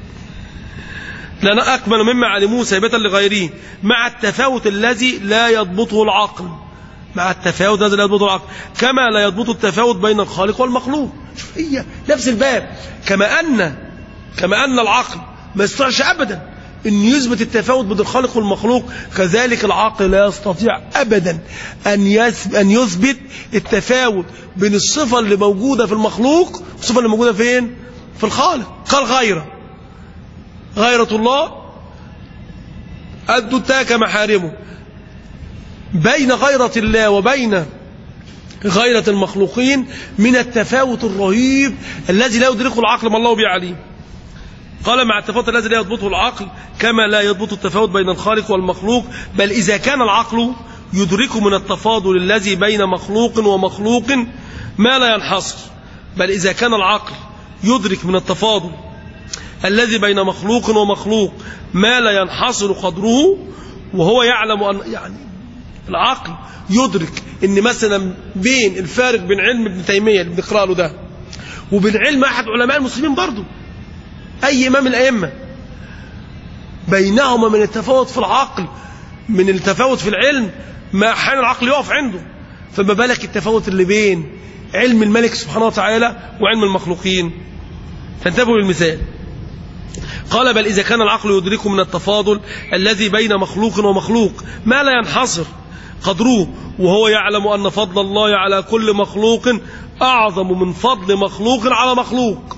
B: لنا أكمل مما علموه ثابتا لغيره مع التفاوت الذي لا يضبطه العقل مع التفاوت الذي لا يضبطه العقل كما لا يضبط التفاوت بين الخالق والمخلوق شوف هي نفس الباب كما أن كما أن العقل ما يستطيعش أبدا أن يثبت التفاوت بين الخالق والمخلوق كذلك العقل لا يستطيع أبدا أن يثبت, أن يثبت التفاوت بين الصفة اللي موجودة في المخلوق والصفة اللي موجودة فين في الخالق قال غيره غيرة الله أدوا التاك محارمه بين غيرة الله وبين غيرة المخلوقين من التفاوت الرهيب الذي لا يدركه العقل ما الله به عليم قال مع التفاوت الذي لا يضبطه العقل كما لا يضبط التفاوت بين الخالق والمخلوق بل إذا كان العقل يدرك من التفاضل الذي بين مخلوق ومخلوق ما لا ينحصر بل إذا كان العقل يدرك من التفاضل الذي بين مخلوق ومخلوق ما لا ينحصر قدره وهو يعلم أن يعني العقل يدرك ان مثلا بين الفارق بين علم ابن تيمية اللي بنقرأ له ده وبين علم أحد علماء المسلمين برضه أي إمام من الأئمة بينهما من التفاوت في العقل من التفاوت في العلم ما أحيانا العقل يقف عنده فما بالك التفاوت اللي بين علم الملك سبحانه وتعالى وعلم المخلوقين فانتبهوا للمثال قال بل إذا كان العقل يدرك من التفاضل الذي بين مخلوق ومخلوق ما لا ينحصر قدره وهو يعلم أن فضل الله على كل مخلوق أعظم من فضل مخلوق على مخلوق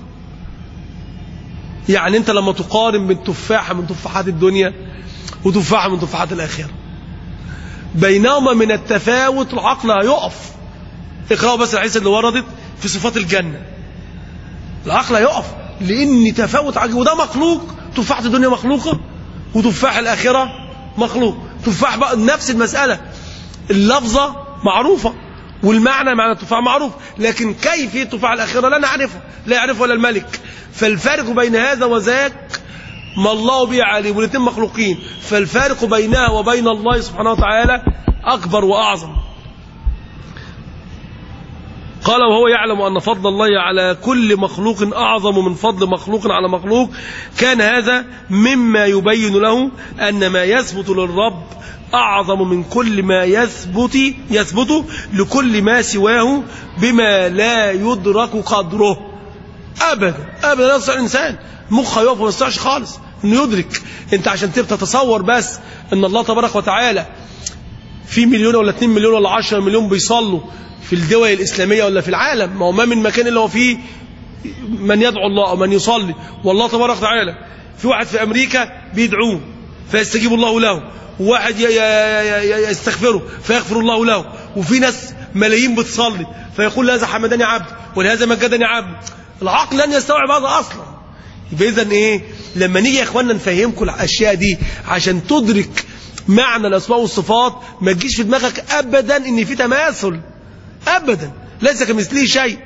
B: يعني أنت لما تقارن بين تفاحة من تفاحات الدنيا وتفاحة من تفاحات الآخرة بينهما من التفاوت العقل هيقف اقرأوا بس الحديث اللي وردت في صفات الجنة العقل هيقف لأن تفاوت عجيب وده مخلوق تفاحة الدنيا مخلوقة وتفاح الآخرة مخلوق تفاح بقى نفس المسألة اللفظة معروفة والمعنى معنى التفاح معروف لكن كيف تفاح الآخرة لا نعرفه لا يعرفه ولا الملك فالفارق بين هذا وذاك ما الله به عليم والاثنين مخلوقين فالفارق بينها وبين الله سبحانه وتعالى أكبر وأعظم قال وهو يعلم أن فضل الله على كل مخلوق أعظم من فضل مخلوق على مخلوق كان هذا مما يبين له أن ما يثبت للرب أعظم من كل ما يثبت يثبت لكل ما سواه بما لا يدرك قدره أبدا أبدا لا يستطيع الإنسان مخه يقف وما يستطيعش خالص إنه يدرك أنت عشان تبقى تتصور بس إن الله تبارك وتعالى في مليون ولا 2 مليون ولا 10 مليون بيصلوا في الدول الإسلامية ولا في العالم ما هو ما من مكان إلا وفيه من يدعو الله أو من يصلي والله تبارك وتعالى في واحد في أمريكا بيدعوه فيستجيب الله له وواحد يستغفره فيغفر الله له وفي ناس ملايين بتصلي فيقول لهذا حمدني عبد ولهذا مجدني عبد العقل لن يستوعب هذا أصلا يبقى إذا إيه لما نيجي يا إخواننا نفهمكم الأشياء دي عشان تدرك معنى الأسماء والصفات ما تجيش في دماغك أبدا إن في تماثل أبدا ليس كمثله شيء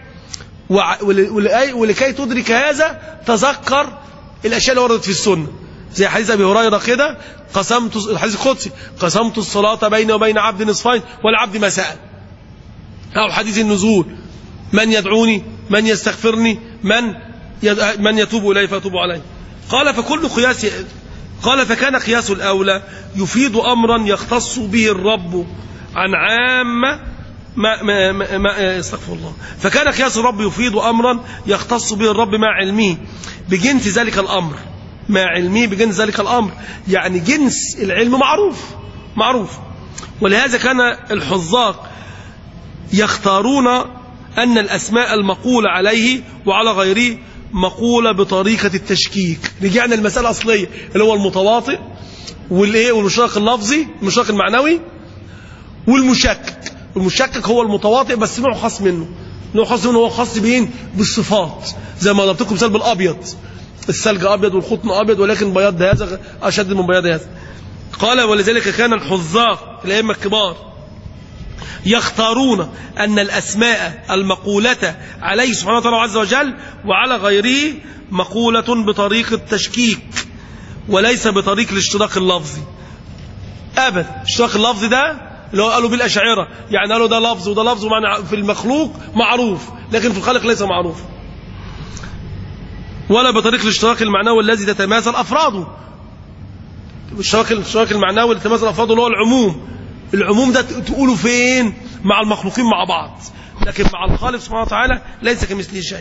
B: ولكي تدرك هذا تذكر الأشياء اللي وردت في السنة زي حديث أبي هريرة كده قسمت الحديث القدسي قسمت الصلاة بيني وبين عبد نصفين والعبد ما سأل أو حديث النزول من يدعوني من يستغفرني من من يتوب إلي فأتوب عليه قال فكل قياس قال فكان قياس الأولى يفيد أمرا يختص به الرب عن عامة ما ما ما, ما استغفر الله فكان قياس الرب يفيد أمرا يختص به الرب مع علمه بجنس ذلك الأمر مع علمه بجنس ذلك الأمر يعني جنس العلم معروف معروف ولهذا كان الحظاق يختارون أن الأسماء المقولة عليه وعلى غيره مقولة بطريقة التشكيك رجعنا المسألة الأصلية اللي هو المتواطئ والإيه والمشتق اللفظي المشتق المعنوي والمشكك المشكك هو المتواطئ بس نوع خاص منه نوع خاص منه هو خاص بين بالصفات زي ما ضربت لكم مثال بالابيض الثلج ابيض والخطن ابيض ولكن بياض هذا اشد من بياض هذا قال ولذلك كان الحذاق الائمه الكبار يختارون أن الأسماء المقولة عليه سبحانه وتعالى عز وجل وعلى غيره مقولة بطريق التشكيك وليس بطريق الاشتراك اللفظي أبدا الاشتراك اللفظي ده اللي هو قالوا بالأشاعرة يعني قالوا ده لفظ وده لفظ ومعنى في المخلوق معروف لكن في الخالق ليس معروف ولا بطريق الاشتراك المعنوي الذي تتماثل أفراده الاشتراك الاشتراك المعنوي اللي تتماثل أفراده اللي هو العموم العموم ده تقوله فين مع المخلوقين مع بعض لكن مع الخالق سبحانه وتعالى ليس كمثله شيء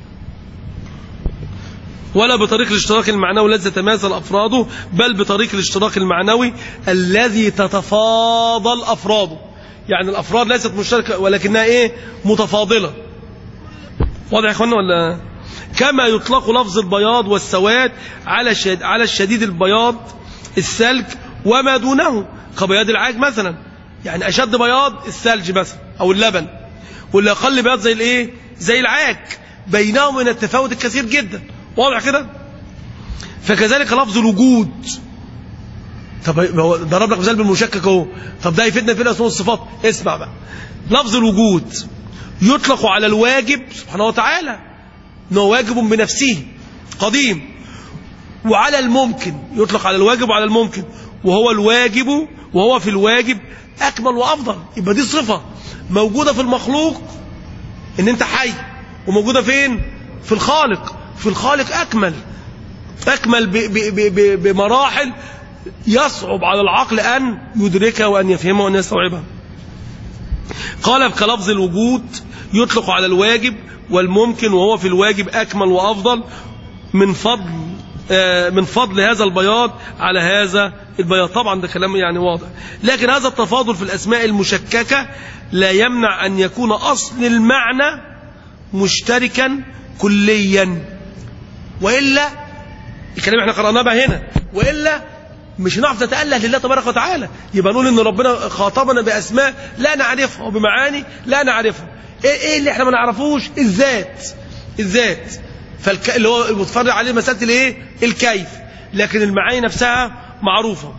B: ولا بطريق الاشتراك المعنوي الذي تتماثل أفراده بل بطريق الاشتراك المعنوي الذي تتفاضل أفراده يعني الأفراد ليست مشتركة ولكنها إيه متفاضلة واضح يا إخوانا ولا كما يطلق لفظ البياض والسواد على شد على الشديد البياض الثلج وما دونه كبياض العاج مثلا يعني أشد بياض الثلج مثلا أو اللبن واللي أقل بياض زي الإيه زي العاج بينهم من التفاوت الكثير جدا واضح كده فكذلك لفظ الوجود طب ضرب لك مثال بالمشكك اهو طب ده يفيدنا في الاسماء والصفات اسمع بقى لفظ الوجود يطلق على الواجب سبحانه وتعالى انه واجب بنفسه قديم وعلى الممكن يطلق على الواجب وعلى الممكن وهو الواجب وهو في الواجب اكمل وافضل يبقى دي صفه موجوده في المخلوق ان انت حي وموجوده فين في الخالق في الخالق أكمل أكمل ب ب ب بمراحل يصعب على العقل أن يدركها وأن يفهمها وأن يستوعبها قال كلفظ الوجود يطلق على الواجب والممكن وهو في الواجب أكمل وأفضل من فضل آه، من فضل هذا البياض على هذا البياض طبعا ده كلام يعني واضح لكن هذا التفاضل في الأسماء المشككة لا يمنع أن يكون أصل المعنى مشتركا كليا وإلا الكلام احنا قرأناه بقى هنا وإلا مش هنعرف نتأله لله تبارك وتعالى يبقى نقول ان ربنا خاطبنا بأسماء لا نعرفها وبمعاني لا نعرفها ايه, إيه اللي احنا ما نعرفوش الذات الذات فالك... اللي هو المتفرع عليه مسألة الايه الكيف لكن المعاني نفسها معروفة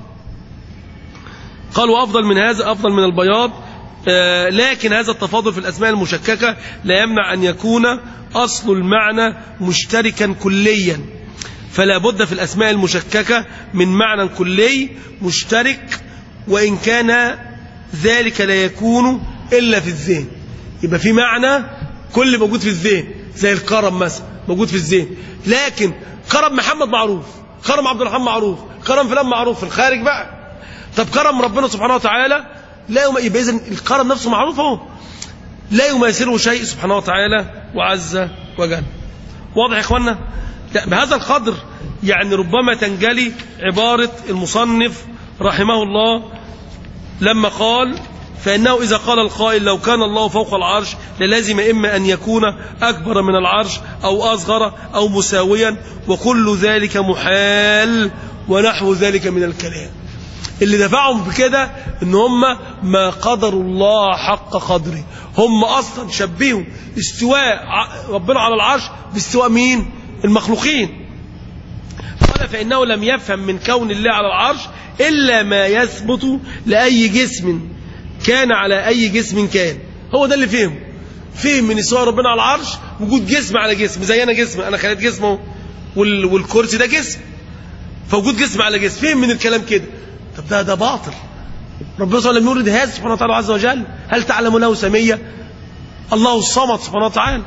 B: قالوا أفضل من هذا أفضل من البياض آه، لكن هذا التفاضل في الأسماء المشككة لا يمنع أن يكون أصل المعنى مشتركا كليا فلا بد في الأسماء المشككة من معنى كلي مشترك وإن كان ذلك لا يكون إلا في الذهن يبقى في معنى كل موجود في الذهن زي الكرم مثلا موجود في الذهن لكن كرم محمد معروف كرم عبد الرحمن معروف كرم فلان معروف في الخارج بقى طب كرم ربنا سبحانه وتعالى لا يم... يبقى اذا الكرم نفسه معروف اهو لا يماثله شيء سبحانه وتعالى وعز وجل واضح يا اخوانا لا بهذا القدر يعني ربما تنجلي عبارة المصنف رحمه الله لما قال فإنه إذا قال القائل لو كان الله فوق العرش للازم إما أن يكون أكبر من العرش أو أصغر أو مساويا وكل ذلك محال ونحو ذلك من الكلام اللي دفعهم بكده ان هم ما قدروا الله حق قدره هم اصلا شبهوا استواء ربنا على العرش باستواء مين المخلوقين قال فانه لم يفهم من كون الله على العرش الا ما يثبت لاي جسم كان على اي جسم كان هو ده اللي فهمه فهم من استواء ربنا على العرش وجود جسم على جسم زي انا جسم انا خليت جسم اهو وال- والكرسي ده جسم فوجود جسم على جسم فهم من الكلام كده طب ده ده باطل ربنا صلى الله عليه وسلم يورد هذا سبحانه وتعالى عز وجل هل تعلم له سمية الله الصمد سبحانه وتعالى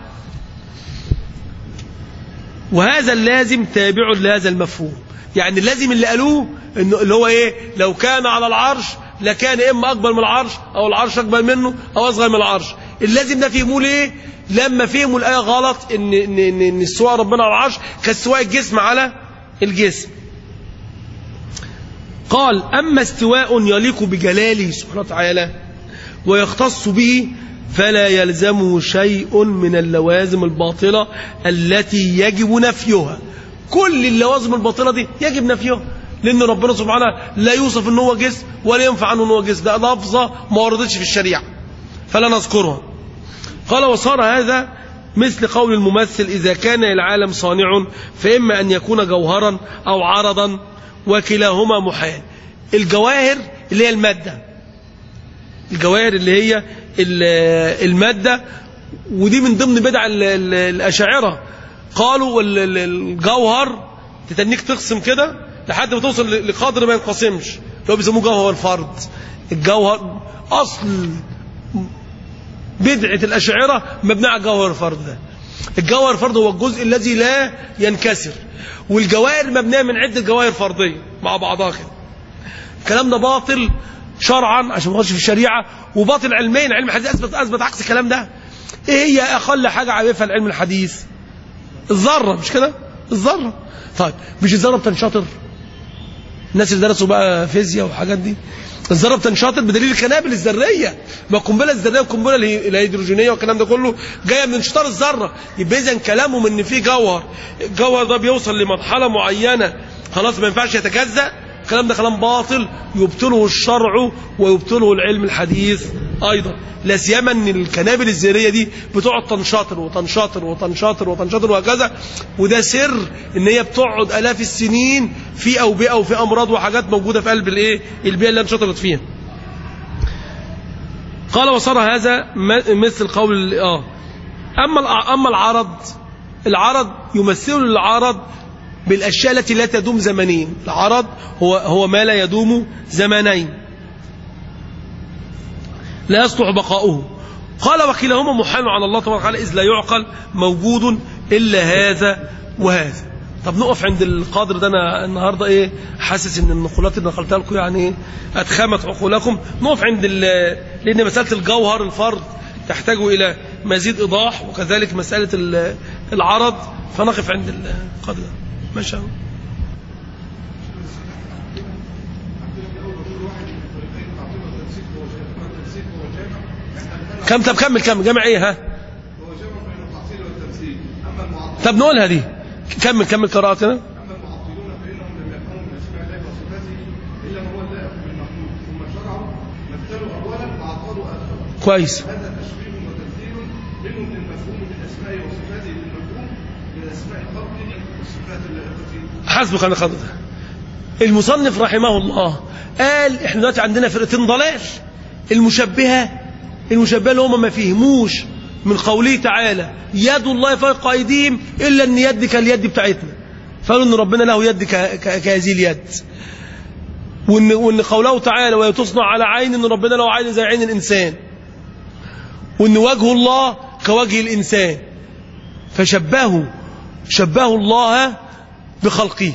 B: وهذا اللازم تابع لهذا المفهوم يعني اللازم اللي قالوه انه اللي هو ايه لو كان على العرش لكان اما اكبر من العرش او العرش اكبر منه او اصغر من العرش اللازم ده فهموه ليه لما فهموا الايه غلط ان ان ان, إن استواء ربنا على العرش كاستواء الجسم على الجسم قال أما استواء يليق بجلاله سبحانه وتعالى ويختص به فلا يلزمه شيء من اللوازم الباطلة التي يجب نفيها كل اللوازم الباطلة دي يجب نفيها لأن ربنا سبحانه لا يوصف أنه هو جسم ولا ينفع عنه أنه هو جسم ده لفظة ما وردتش في الشريعة فلا نذكرها قال وصار هذا مثل قول الممثل إذا كان العالم صانع فإما أن يكون جوهرا أو عرضا وكلاهما محال الجواهر اللي هي المادة الجواهر اللي هي ال- المادة ودي من ضمن بدع ال- ال- الأشاعرة قالوا ال- ال- الجوهر تتنيك تقسم كده لحد ما توصل ل- لقدر ما ينقسمش اللي هو بيسموه جوهر الفرد الجوهر أصل بدعة الأشاعرة مبنية على جوهر الفرد ده الجوهر الفرد هو الجزء الذي لا ينكسر والجواهر مبنية من عدة جواهر فردية مع بعضها كده الكلام ده باطل شرعا عشان ما نخش في الشريعة وباطل علميا علم الحديث أثبت أثبت عكس الكلام ده إيه هي أقل حاجة عارفها العلم الحديث الذرة مش كده الذرة طيب مش الذرة بتنشطر الناس اللي درسوا بقى فيزياء وحاجات دي الذره بتنشطر بدليل القنابل الذريه ما القنبله الذريه والقنبله الهي- الهيدروجينيه والكلام ده كله جايه من انشطار الذره يبقى اذا كلامهم ان في جوهر الجوهر ده بيوصل لمرحله معينه خلاص ما ينفعش يتجزا الكلام ده كلام باطل يبطله الشرع ويبطله العلم الحديث ايضا لا سيما ان الكنابل الذريه دي بتقعد تنشطر وتنشطر وتنشطر وتنشطر وهكذا وده سر ان هي بتقعد الاف السنين في اوبئه وفي امراض وحاجات موجوده في قلب الايه البيئه اللي انشطرت فيها قال وصار هذا م- مثل قول ال- اه اما الع- اما العرض العرض يمثل العرض بالاشياء التي لا تدوم زمنين العرض هو هو ما لا يدوم زمنين لا يصلح بقاؤه قال وكلاهما محال على الله تبارك وتعالى إذ لا يعقل موجود إلا هذا وهذا طب نقف عند القدر ده أنا النهاردة إيه حاسس إن النقولات اللي نقلتها لكم يعني إيه أدخمت عقولكم نقف عند ال- لأن مسألة الجوهر الفرد تحتاج إلى مزيد إيضاح وكذلك مسألة ال- العرض فنقف عند القدر ده. ما شاء الله كم طب كمل كمل جمع ايه ها طب نقولها دي كمل كمل قراءتنا كويس حسبك انا خطأ المصنف رحمه الله قال احنا دلوقتي عندنا فرقتين ضلال المشبهه المشبهه اللي هم ما فهموش من قوله تعالى يد الله فوق ايديهم الا ان يد كاليد بتاعتنا فقالوا ان ربنا له يد ك- ك- كهذه اليد وان وان قوله تعالى ويتصنع على عين ان ربنا له عين زي عين الانسان وان وجه الله كوجه الانسان فشبهوا شبهوا الله بخلقه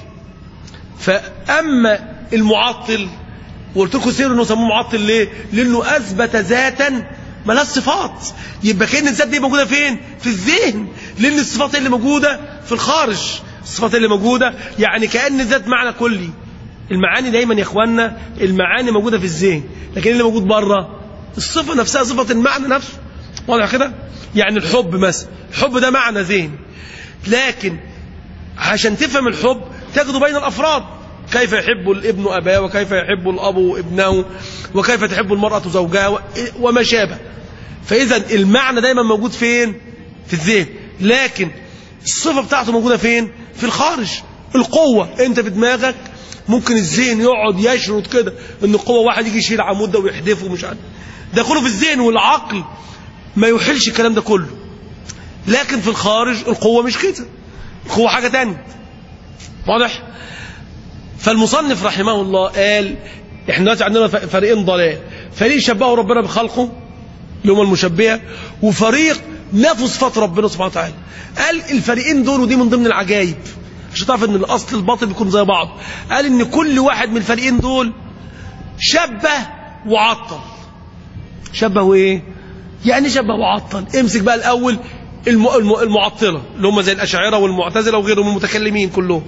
B: فاما المعطل وقلت لكم سير انه سموه معطل ليه؟ لانه اثبت ذاتا مالهاش صفات يبقى كان الذات دي موجوده فين؟ في الذهن لان الصفات اللي موجوده في الخارج الصفات اللي موجوده يعني كان الذات معنى كلي المعاني دايما يا اخوانا المعاني موجوده في الذهن لكن اللي موجود بره الصفه نفسها صفه المعنى نفسه واضح كده؟ يعني الحب مثلا الحب ده معنى ذهني لكن عشان تفهم الحب تجده بين الافراد كيف يحب الابن اباه وكيف يحب الاب ابنه وكيف تحب المراه زوجها و- وما شابه فاذا المعنى دايما موجود فين في الذهن لكن الصفه بتاعته موجوده فين في الخارج القوه انت في دماغك ممكن الذهن يقعد يشرط كده ان القوه واحد يجي يشيل عمود ده ويحدفه ومش عارف ده كله في الذهن والعقل ما يحلش الكلام ده كله لكن في الخارج القوه مش كده القوه حاجه تانية واضح فالمصنف رحمه الله قال احنا دلوقتي عندنا ف- فريقين ضلال فريق شبهوا ربنا بخلقه اللي هم المشبهه وفريق نفوا صفات ربنا سبحانه وتعالى قال الفريقين دول ودي من ضمن العجائب عشان تعرف ان الاصل الباطل بيكون زي بعض قال ان كل واحد من الفريقين دول شبه وعطل شبه ايه يعني شبه وعطل امسك بقى الاول الم... الم... المعطله اللي هم زي الاشاعره والمعتزله وغيرهم المتكلمين كلهم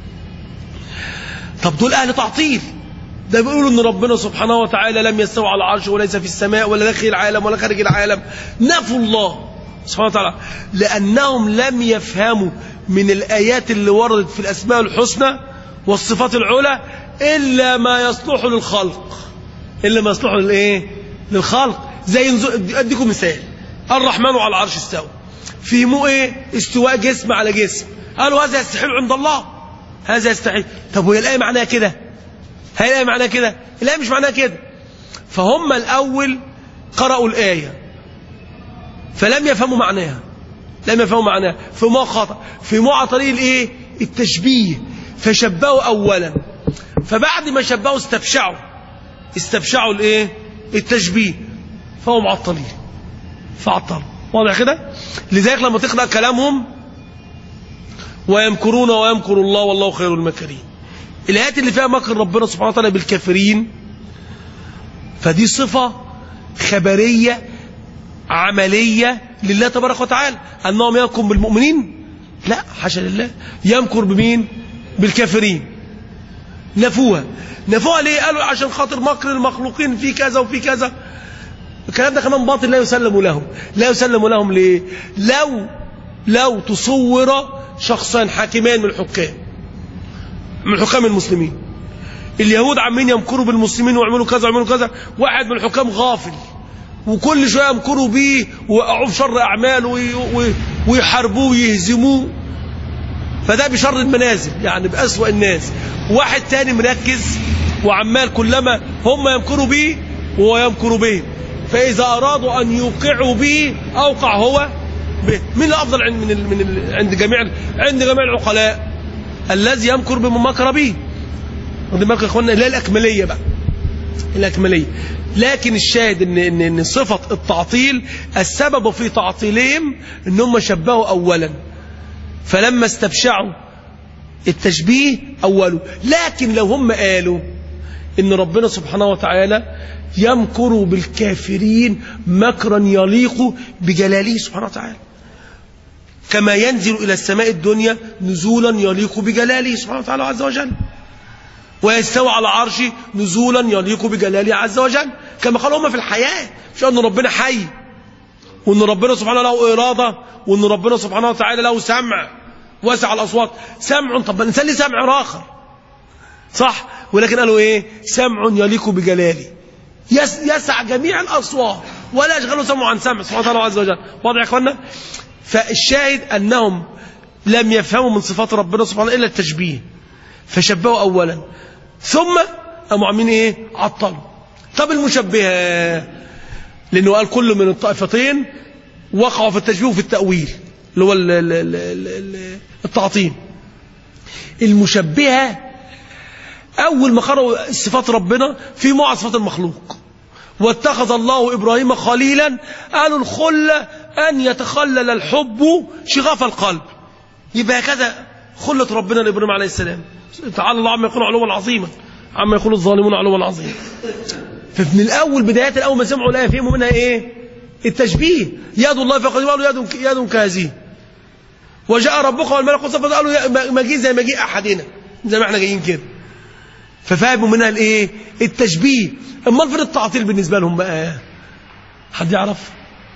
B: طب دول اهل تعطيل ده بيقولوا ان ربنا سبحانه وتعالى لم يستوى على العرش وليس في السماء ولا داخل العالم ولا خارج العالم نفوا الله سبحانه وتعالى لانهم لم يفهموا من الايات اللي وردت في الاسماء الحسنى والصفات العلى الا ما يصلح للخلق الا ما يصلح للايه للخلق زي نزو- اديكم مثال الرحمن على العرش استوى فهموا ايه استواء جسم على جسم قالوا هذا يستحيل عند الله هذا يستحيل طب وهي الايه معناها كده هي الايه معناها كده الايه مش معناها كده فهم الاول قرأوا الايه فلم يفهموا معناها لم يفهموا معناها فهموها خطأ فهموها على طريق الايه التشبيه فشبهوا اولا فبعد ما شبهوا استبشعوا استبشعوا الايه التشبيه فهم معطلين فعطلوا واضح كده لذلك لما تقرأ كلامهم ويمكرون ويمكر الله والله خير الماكرين الآيات اللي فيها مكر ربنا سبحانه وتعالى بالكافرين فدي صفة خبرية عملية لله تبارك وتعالى أنهم يمكر بالمؤمنين لا حاشا لله يمكر بمين بالكافرين نفوها نفوها ليه قالوا عشان خاطر مكر المخلوقين في كذا وفي كذا الكلام ده كمان باطل لا يسلم لهم لا يسلم لهم ليه لو لو تصور شخصان حاكمان من الحكام من حكام المسلمين اليهود عمالين يمكروا بالمسلمين ويعملوا كذا ويعملوا كذا واحد من الحكام غافل وكل شويه يمكروا بيه ويوقعوه في شر اعماله وي- وي- ويحاربوه ويهزموه فده بشر المنازل يعني بأسوأ الناس واحد تاني مركز وعمال كلما هم يمكروا بيه وهو يمكر به فإذا أرادوا أن يوقعوا به أوقع هو به مين الأفضل عند من ال من ال عند جميع عند جميع العقلاء الذي يمكر بمن مكر به واخدين بالكم يا اخوانا لا الأكملية بقى الأكملية لكن الشاهد إن, إن, إن صفة التعطيل السبب في تعطيلهم إن هم شبهوا أولا فلما استبشعوا التشبيه أوله لكن لو هم قالوا إن ربنا سبحانه وتعالى يمكر بالكافرين مكرا يليق بجلاله سبحانه وتعالى كما ينزل إلى السماء الدنيا نزولا يليق بجلاله سبحانه وتعالى عز وجل ويستوى على عرشه نزولا يليق بجلاله عز وجل كما قال هم في الحياة مش أن ربنا حي وأن ربنا سبحانه له إرادة وأن ربنا سبحانه وتعالى له سمع واسع الأصوات سمع طب الإنسان ليه سمع راخر صح ولكن قالوا إيه سمع يليق بجلاله يس يسع جميع الأصوات ولا يشغلوا سمع عن سمع سبحانه وتعالى عز وجل واضح يا إخوانا فالشاهد أنهم لم يفهموا من صفات ربنا سبحانه إلا التشبيه فشبهوا أولا ثم قاموا عاملين إيه عطلوا طب المشبهة لأنه قال كل من الطائفتين وقعوا في التشبيه وفي التأويل اللي هو ال- ال- ال- ال- ال- التعطيل المشبهة أول ما قرأوا صفات ربنا في معظم صفات المخلوق واتخذ الله إبراهيم خليلا قالوا الخلة أن يتخلل الحب شغاف القلب يبقى هكذا خلة ربنا لإبراهيم عليه السلام تعالى الله عما يقول علوا عظيما عما يقول الظالمون علوا عظيما فمن الأول بداية الأول ما سمعوا الآية فهموا منها إيه التشبيه يد الله فقد قالوا يد يد كهذه وجاء ربك والملك صفا قالوا يا- مجيء زي مجيء أحدنا زي ما احنا جايين كده ففهموا منها الايه التشبيه امال فين التعطيل بالنسبه لهم بقى حد يعرف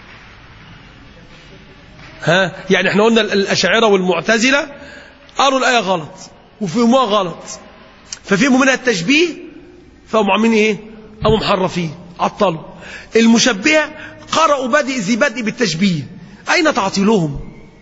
B: ها يعني احنا قلنا الاشاعره والمعتزله قالوا الايه غلط وفهموها غلط ففهموا منها التشبيه فهم عاملين ايه قاموا محرفين عطلوا المشبهه قرأوا بدء ذي بدء بالتشبيه اين تعطيلهم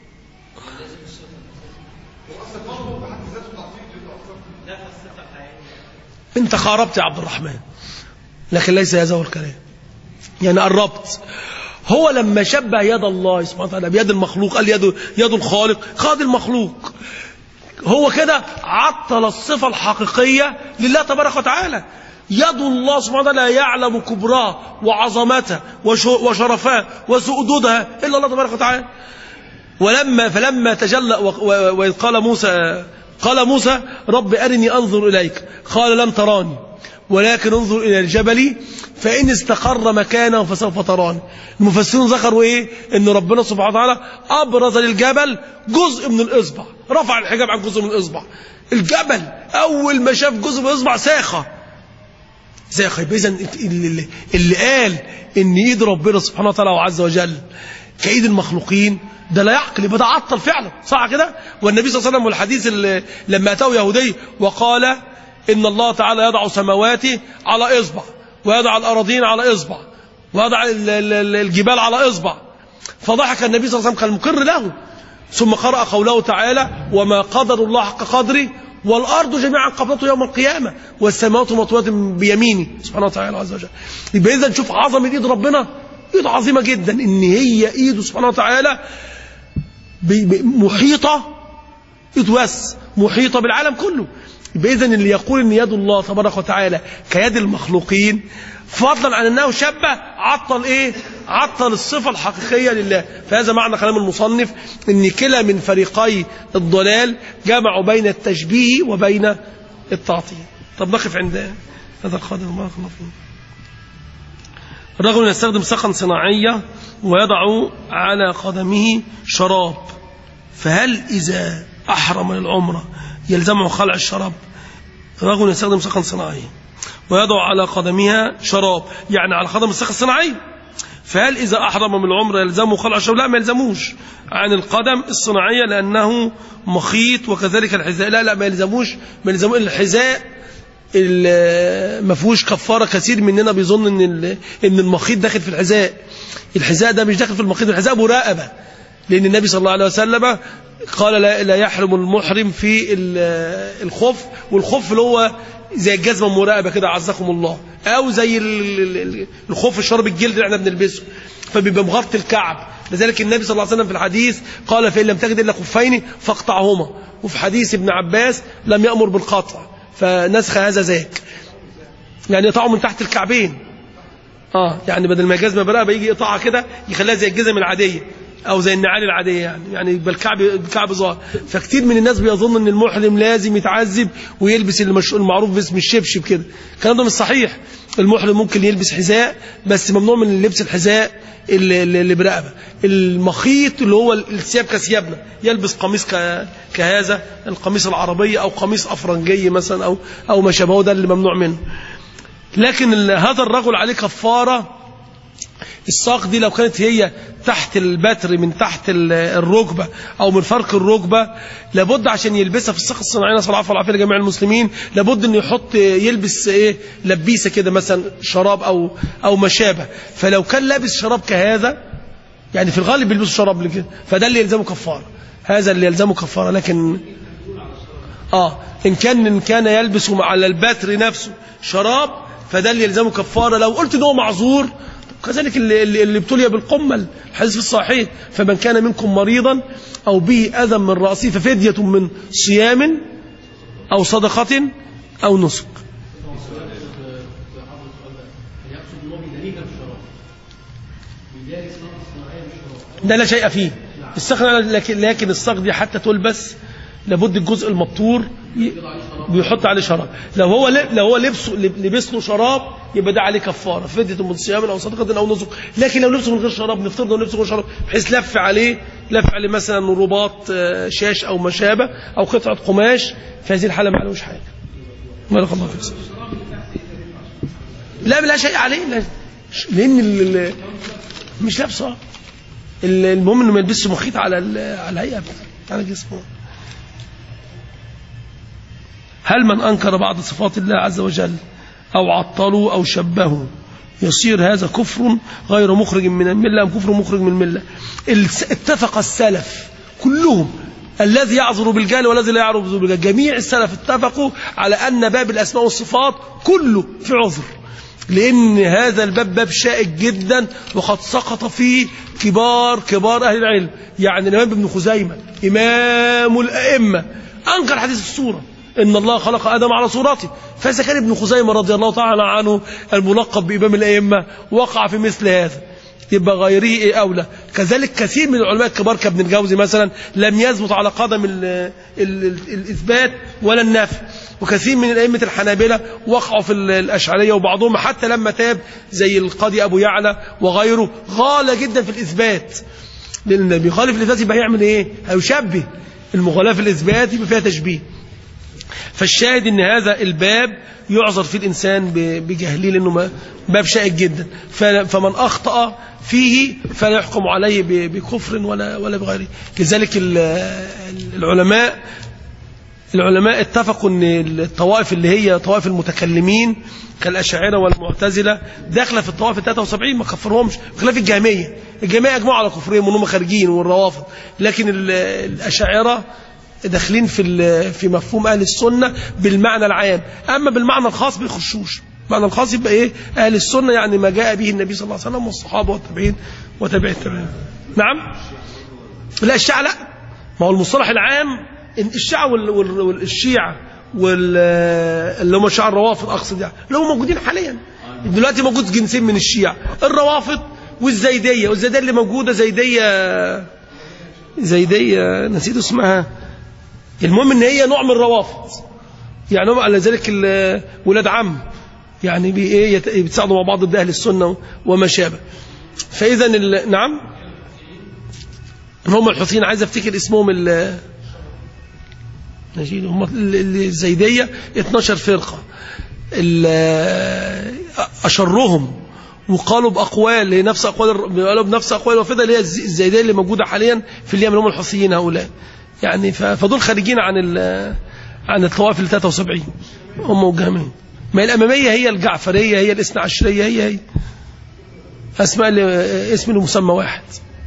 B: انت خاربت يا عبد الرحمن لكن ليس هذا هو الكلام يعني قربت هو لما شبه يد الله سبحانه وتعالى بيد المخلوق قال يد يد الخالق خاد المخلوق هو كده عطل الصفة الحقيقية لله تبارك وتعالى يد الله سبحانه وتعالى يعلم كبراه وعظمته وش- وشرفاه وسؤددها إلا الله تبارك وتعالى ولما فلما تجلى و- و- وإذ قال موسى قال موسى رب أرني أنظر إليك قال لن تراني ولكن انظر إلى الجبل فإن استقر مكانه فسوف تراني المفسرون ذكروا إيه إن ربنا سبحانه وتعالى أبرز للجبل جزء من الإصبع رفع الحجاب عن جزء من الإصبع الجبل أول ما شاف جزء من الإصبع ساخة ساخة يبقى إذن اللي, اللي قال إن إيد ربنا سبحانه وتعالى وعز وجل كايد المخلوقين ده لا يعقل يبقى ده عطل فعلا صح كده والنبي صلى الله عليه وسلم والحديث اللي لما اتاه يهودي وقال ان الله تعالى يضع سماواته على اصبع ويضع الأراضين على إصبع ويضع ال- ال- ال- الجبال على إصبع فضحك النبي صلى الله عليه وسلم كان مقر له ثم قرأ قوله تعالى وما قدر الله حق قدره والأرض جميعا قبضته يوم القيامة والسماوات مطويات بيمينه سبحانه وتعالى عز وجل يبقى إذا نشوف عظمة إيد ربنا إيد عظيمة جدا إن هي إيده سبحانه وتعالى ب- ب- محيطة إيد وس محيطة بالعالم كله يبقى إذا اللي يقول إن يد الله تبارك وتعالى كيد المخلوقين فضلا عن أنه شبه عطل إيه عطل الصفة الحقيقية لله فهذا معنى كلام المصنف إن كلا من فريقي الضلال جمعوا بين التشبيه وبين التعطيل طب نقف عند هذا القدر ما الله فيه الرجل يستخدم سخن صناعية ويضع على قدمه شراب فهل إذا أحرم للعمرة يلزمه خلع الشراب رجل يستخدم سخن صناعي ويضع على قدمها شراب يعني على قدم السخن الصناعي فهل إذا أحرم من العمرة يلزمه خلع الشراب لا ما يلزموش عن القدم الصناعية لأنه مخيط وكذلك الحذاء لا لا ما يلزموش ما يلزموش الحذاء ال- ما فيهوش كفاره كثير مننا بيظن ان ال- ان المخيط داخل في الحذاء الحذاء ده مش داخل في المخيط الحذاء مراقبه لان النبي صلى الله عليه وسلم قال لا, لا يحرم المحرم في ال- الخف والخف اللي هو زي الجزمه المراقبه كده عزكم الله او زي ال- ال- الخف الشراب الجلد اللي احنا بنلبسه فبيبقى مغطي الكعب لذلك النبي صلى الله عليه وسلم في الحديث قال فإن لم تجد إلا خفين فاقطعهما وفي حديث ابن عباس لم يأمر بالقطع فنسخ هذا ذاك يعني يقطعه من تحت الكعبين اه يعني بدل ما الجزمه برقبه يجي يقطعها كده يخليها زي الجزم العاديه او زي النعال العاديه يعني يعني يبقى الكعب الكعب ظاهر فكتير من الناس بيظن ان المحرم لازم يتعذب ويلبس المش- المعروف باسم الشبشب كده الكلام ده مش صحيح المحرم ممكن يلبس حذاء بس ممنوع من لبس الحذاء اللي, اللي اللي برقبه المخيط اللي هو الثياب كثيابنا يلبس قميص ك- كهذا القميص العربيه او قميص افرنجي مثلا او او ما شابهه ده اللي ممنوع منه لكن ال- هذا الرجل عليه كفاره الساق دي لو كانت هي تحت البتر من تحت ال- الركبة أو من فرق الركبة لابد عشان يلبسها في الساق الصناعية نسأل العفو والعافية لجميع المسلمين لابد أن يحط يلبس إيه لبيسة كده مثلا شراب أو أو ما شابه فلو كان لابس شراب كهذا يعني في الغالب بيلبسوا شراب كده فده اللي يلزمه كفارة هذا اللي يلزمه كفارة لكن اه ان كان ان كان يلبس على البتر نفسه شراب فده اللي يلزمه كفاره لو قلت ان هو معذور كذلك اللي, اللي اللي ابتلي بالقمل الحديث في الصحيح فمن كان منكم مريضا او به اذى من راسه ففديه من صيام او صدقه او نسك ده لا شيء فيه الصخر لكن لكن الصاغ دي حتى تلبس لابد الجزء المبتور ي- بيحط عليه شراب لو هو ل- لو هو لبسه لبس له شراب يبقى ده عليه كفاره فدية من صيام او صدقه او نسك لكن لو لبسه من غير شراب نفترض لو لبسه من غير شراب بحيث لف عليه لف عليه مثلا رباط آه، شاش او ما شابه او قطعه قماش في هذه الحاله ما عليهوش حاجه بارك الله فيك لا لا شيء عليه لا لان ال- ال- مش لابسه ال- المهم انه ما يلبسش مخيط على ال- على الهيئه على جسمه هل من أنكر بعض صفات الله عز وجل أو عطلوا أو شبهوا يصير هذا كفر غير مخرج من الملة أم كفر مخرج من الملة الس- اتفق السلف كلهم الذي يعذر بالجهل والذي لا يعذر بالجهل جميع السلف اتفقوا على أن باب الأسماء والصفات كله في عذر لأن هذا الباب باب شائك جدا وقد سقط فيه كبار كبار أهل العلم يعني الإمام ابن خزيمة إمام الأئمة أنكر حديث السورة إن الله خلق آدم على صورته فإذا كان ابن خزيمة رضي الله تعالى عنه الملقب بإمام الأئمة وقع في مثل هذا يبقى غيره إيه أولى كذلك كثير من العلماء الكبار كابن الجوزي مثلا لم يثبت على قدم ال ال ال الإثبات ولا النفي وكثير من الأئمة الحنابلة وقعوا في ال- الأشعرية وبعضهم حتى لما تاب زي القاضي أبو يعلى وغيره غال جدا في الإثبات لأن اللي بيخالف الإثبات يبقى هيعمل إيه؟ هيشبه المغالاة في الإثبات يبقى فيها تشبيه فالشاهد ان هذا الباب يعذر فيه الانسان ب- بجهله لانه ما- باب شائك جدا ف- فمن اخطا فيه فلا يحكم عليه ب- بكفر ولا ولا بغيره لذلك ال- العلماء العلماء اتفقوا ان الطوائف اللي هي طوائف المتكلمين كالاشاعره والمعتزله داخله في الطوائف ال 73 ما كفرهمش بخلاف الجهميه الجهميه اجمعوا على كفرهم وانهم خارجين والروافض لكن ال- الاشاعره داخلين في ال- في مفهوم اهل السنه بالمعنى العام اما بالمعنى الخاص بيخشوش المعنى الخاص يبقى ايه اهل السنه يعني ما جاء به النبي صلى الله عليه وسلم والصحابه والتابعين وتابع التابعين نعم لا الشيعة لا ما هو المصطلح العام إن الشيعة وال- وال- والشيعة وال اللي هم الشيعة الروافض أقصد يعني اللي هم موجودين حاليا دلوقتي موجود جنسين من الشيعة الروافض والزيدية والزيدية اللي موجودة زيدية زيدية نسيت اسمها المهم ان هي نوع من الروافض يعني هم على ذلك ال- ولاد عم يعني بي ايه يت- بيتساعدوا مع بعض ضد اهل السنه وما شابه فاذا ال- نعم هم الحوثيين عايز افتكر اسمهم ال نجيل هم ال- ال- الزيديه 12 فرقه ال- اشرهم وقالوا باقوال هي نفس اقوال الر- قالوا بنفس اقوال الوفده اللي هي الز- الزيديه اللي موجوده حاليا في اليمن هم الحوثيين هؤلاء يعني ف- فدول خارجين عن ال- عن الطوائف ال 73 هم والجهميه ما هي الاماميه هي الجعفريه هي الاثنى عشريه هي هي اسماء ل- اسم لمسمى واحد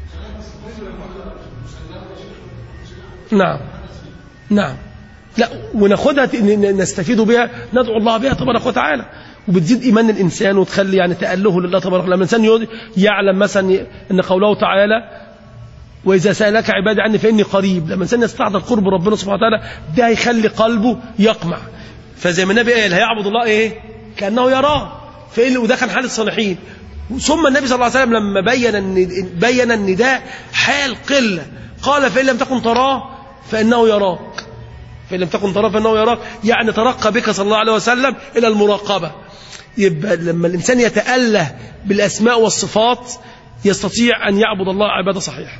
B: نعم نعم لا وناخدها ت- ن- ن- نستفيد بها ندعو الله بها تبارك وتعالى وبتزيد ايمان الانسان وتخلي يعني تاله لله تبارك وتعالى لما الانسان يقعد يعلم مثلا ي- ان قوله تعالى واذا سالك عبادي عني فاني قريب لما الانسان يستحضر قرب ربنا سبحانه وتعالى ده هيخلي قلبه يقمع فزي ما النبي قال هيعبد الله ايه كانه يراه فإن وده كان حال الصالحين ثم النبي صلى الله عليه وسلم لما بين ان بين ان ده حال قله قال فان لم تكن تراه فانه يراك فان لم تكن تراه فانه يراك يعني ترقى بك صلى الله عليه وسلم الى المراقبه يبقى لما الانسان يتاله بالاسماء والصفات يستطيع ان يعبد الله عباده صحيحه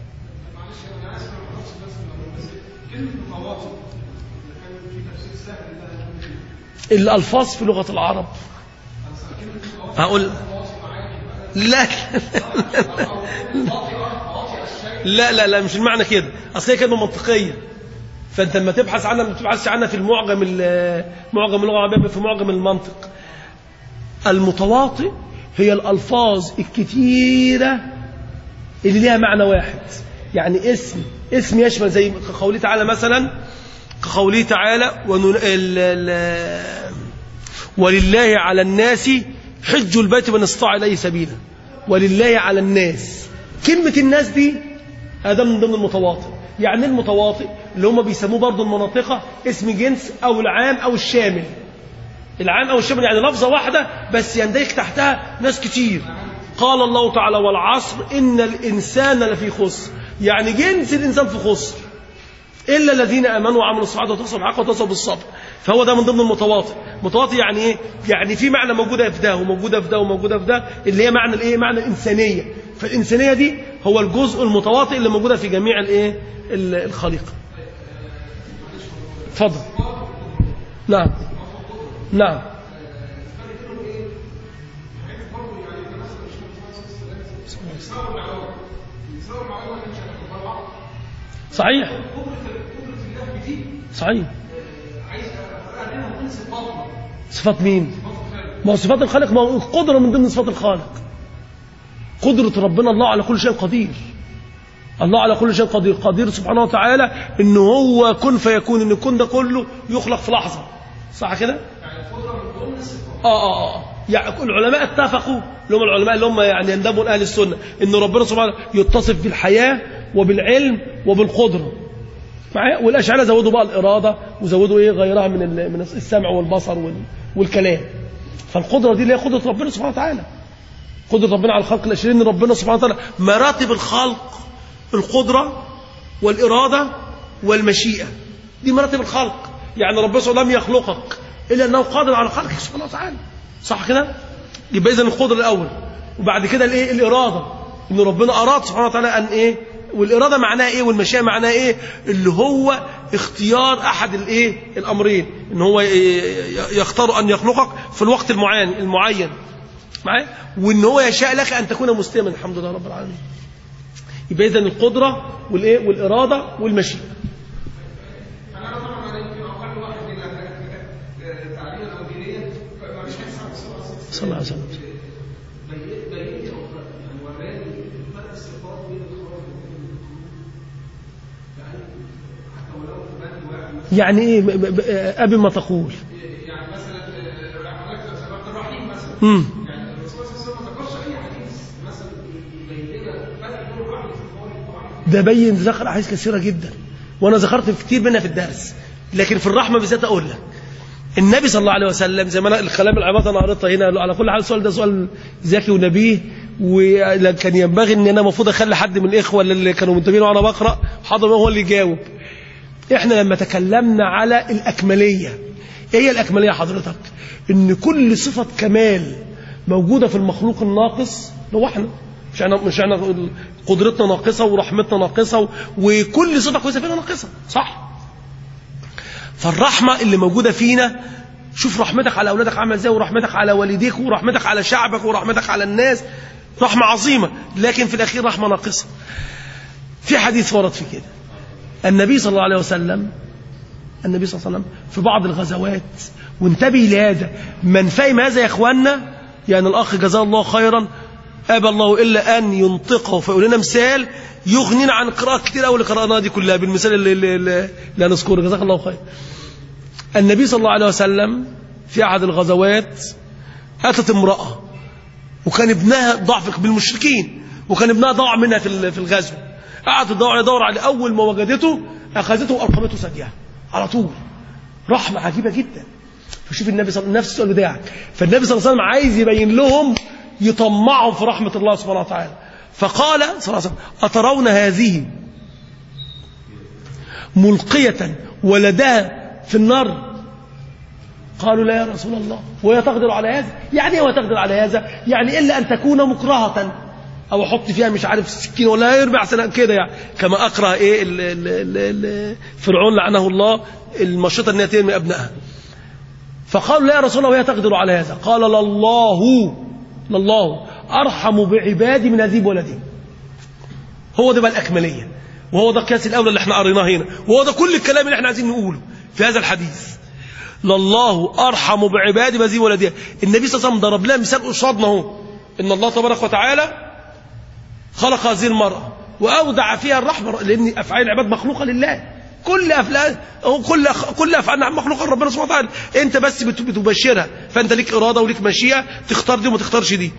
B: الالفاظ في لغه العرب هقول لا لا لا لا مش المعنى كده اصل هي كلمه منطقيه فانت لما تبحث عنها ما تبحثش عنها في المعجم ال- معجم اللغه العربيه في معجم المنطق المتواطئ هي الالفاظ الكتيره اللي ليها معنى واحد يعني اسم اسم يشمل زي كقوله تعالى مثلا كقوله تعالى ونن... ال... ال... ولله على الناس حج البيت من استطاع اليه سبيلا ولله على الناس كلمه الناس دي هذا من ضمن المتواطئ يعني إيه المتواطئ اللي هم بيسموه برضه المناطقه اسم جنس او العام او الشامل العام او الشامل يعني لفظه واحده بس يندرج تحتها ناس كتير قال الله تعالى والعصر ان الانسان لفي خسر يعني جنس الانسان في خسر الا الذين امنوا وعملوا الصالحات وتواصوا بالحق وتواصوا بالصبر فهو ده من ضمن المتواطئ متواطئ يعني ايه يعني في معنى موجوده في ده وموجوده في ده وموجوده في ده اللي هي معنى الايه معنى الانسانيه فالانسانيه دي هو الجزء المتواطئ اللي موجوده في جميع الايه ال- الخليقه اتفضل نعم نعم صحيح صحيح صفات مين ما هو صفات الخالق ما هو القدرة من ضمن صفات الخالق قدرة ربنا الله على كل شيء قدير الله على كل شيء قدير قدير سبحانه وتعالى ان هو كن فيكون ان الكون ده كله يخلق في لحظة صح كده اه اه اه يعني العلماء اتفقوا اللي هم العلماء اللي هم يعني يندبوا اهل السنه ان ربنا سبحانه يتصف بالحياه وبالعلم وبالقدره معايا والاشاعره زودوا بقى الاراده وزودوا ايه غيرها من ال- من السمع والبصر وال- والكلام فالقدره دي اللي هي قدره ربنا سبحانه وتعالى قدره ربنا على الخلق الاشرين ان ربنا سبحانه وتعالى مراتب الخلق القدره والاراده والمشيئه دي مراتب الخلق يعني ربنا سبحانه لم يخلقك الا انه قادر على خلقك سبحانه وتعالى صح كده يبقى اذا القدره الاول وبعد كده الايه الاراده ان ربنا اراد سبحانه وتعالى ان ايه والاراده معناها ايه والمشيئه معناها ايه اللي هو اختيار احد الايه الامرين ان هو ي- يختار ان يخلقك في الوقت المعين المعين معايا وان هو يشاء لك ان تكون مسلما الحمد لله رب العالمين يبقى اذا القدره والايه والاراده والمشيئه صلى الله عليه وسلم يعني ايه ب- ب- ب- ابي ما تقول امم ده بين ذكر احاديث كثيره جدا وانا ذكرت كتير منها في الدرس لكن في الرحمه بالذات اقول لك النبي صلى الله عليه وسلم زي ما انا الكلام العباده انا قريتها هنا على كل حال السؤال ده سؤال ذكي ونبيه وكان ينبغي ان انا المفروض اخلي حد من الاخوه اللي كانوا منتبهين وانا بقرا حاضر هو اللي يجاوب احنا لما تكلمنا على الاكمليه ايه هي الاكمليه حضرتك ان كل صفه كمال موجوده في المخلوق الناقص هو احنا مش احنا مش احنا قدرتنا ناقصه ورحمتنا ناقصه وكل صفه كويسه فينا ناقصه صح فالرحمة اللي موجودة فينا شوف رحمتك على أولادك عاملة ازاي ورحمتك على والديك ورحمتك على شعبك ورحمتك على الناس رحمة عظيمة لكن في الأخير رحمة ناقصة في حديث ورد في كده النبي صلى الله عليه وسلم النبي صلى الله عليه وسلم في بعض الغزوات وانتبه لهذا من فهم هذا يا اخواننا يعني الاخ جزاه الله خيرا ابى الله الا ان ينطقه فيقول لنا مثال يغنينا عن قراءات كتير قوي اللي قراناها دي كلها بالمثال اللي, اللي, اللي, اللي هنذكره جزاك الله خير النبي صلى الله عليه وسلم في احد الغزوات اتت امراه وكان ابنها ضعف بالمشركين وكان ابنها ضاع منها في في الغزو قعدت تدور يدور عليه اول ما وجدته اخذته والقمته ثديها على طول رحمه عجيبه جدا فشوف النبي صلى الله عليه وسلم نفس السؤال بتاعك فالنبي صلى الله عليه وسلم عايز يبين لهم يطمعوا في رحمة الله سبحانه وتعالى فقال صلى الله عليه وسلم أترون هذه ملقية ولدها في النار قالوا لا يا رسول الله وهي تقدر على هذا يعني ايه وهي تقدر على هذا يعني إلا أن تكون مكرهة أو أحط فيها مش عارف سكين ولا يربع سنة كده يعني كما أكره إيه ال ال ال ال فرعون لعنه الله المشيطة أن ترمي أبنائها فقالوا لا يا رسول الله وهي تقدر على هذا قال لله لله أرحم بعبادي من هذه ولدي هو ده بقى الأكملية وهو ده القياس الأولى اللي احنا قريناه هنا وهو ده كل الكلام اللي احنا عايزين نقوله في هذا الحديث لله أرحم بعبادي من هذه ولدي النبي صلى الله عليه وسلم ضرب لنا مثال قصادنا اهو إن الله تبارك وتعالى خلق هذه المرأة وأودع فيها الرحمة لأن أفعال العباد مخلوقة لله كل أفعال كل كل أفعالنا مخلوقة لربنا سبحانه وتعالى أنت بس بتبشرها فأنت ليك إرادة وليك مشيئة تختار دي وما تختارش دي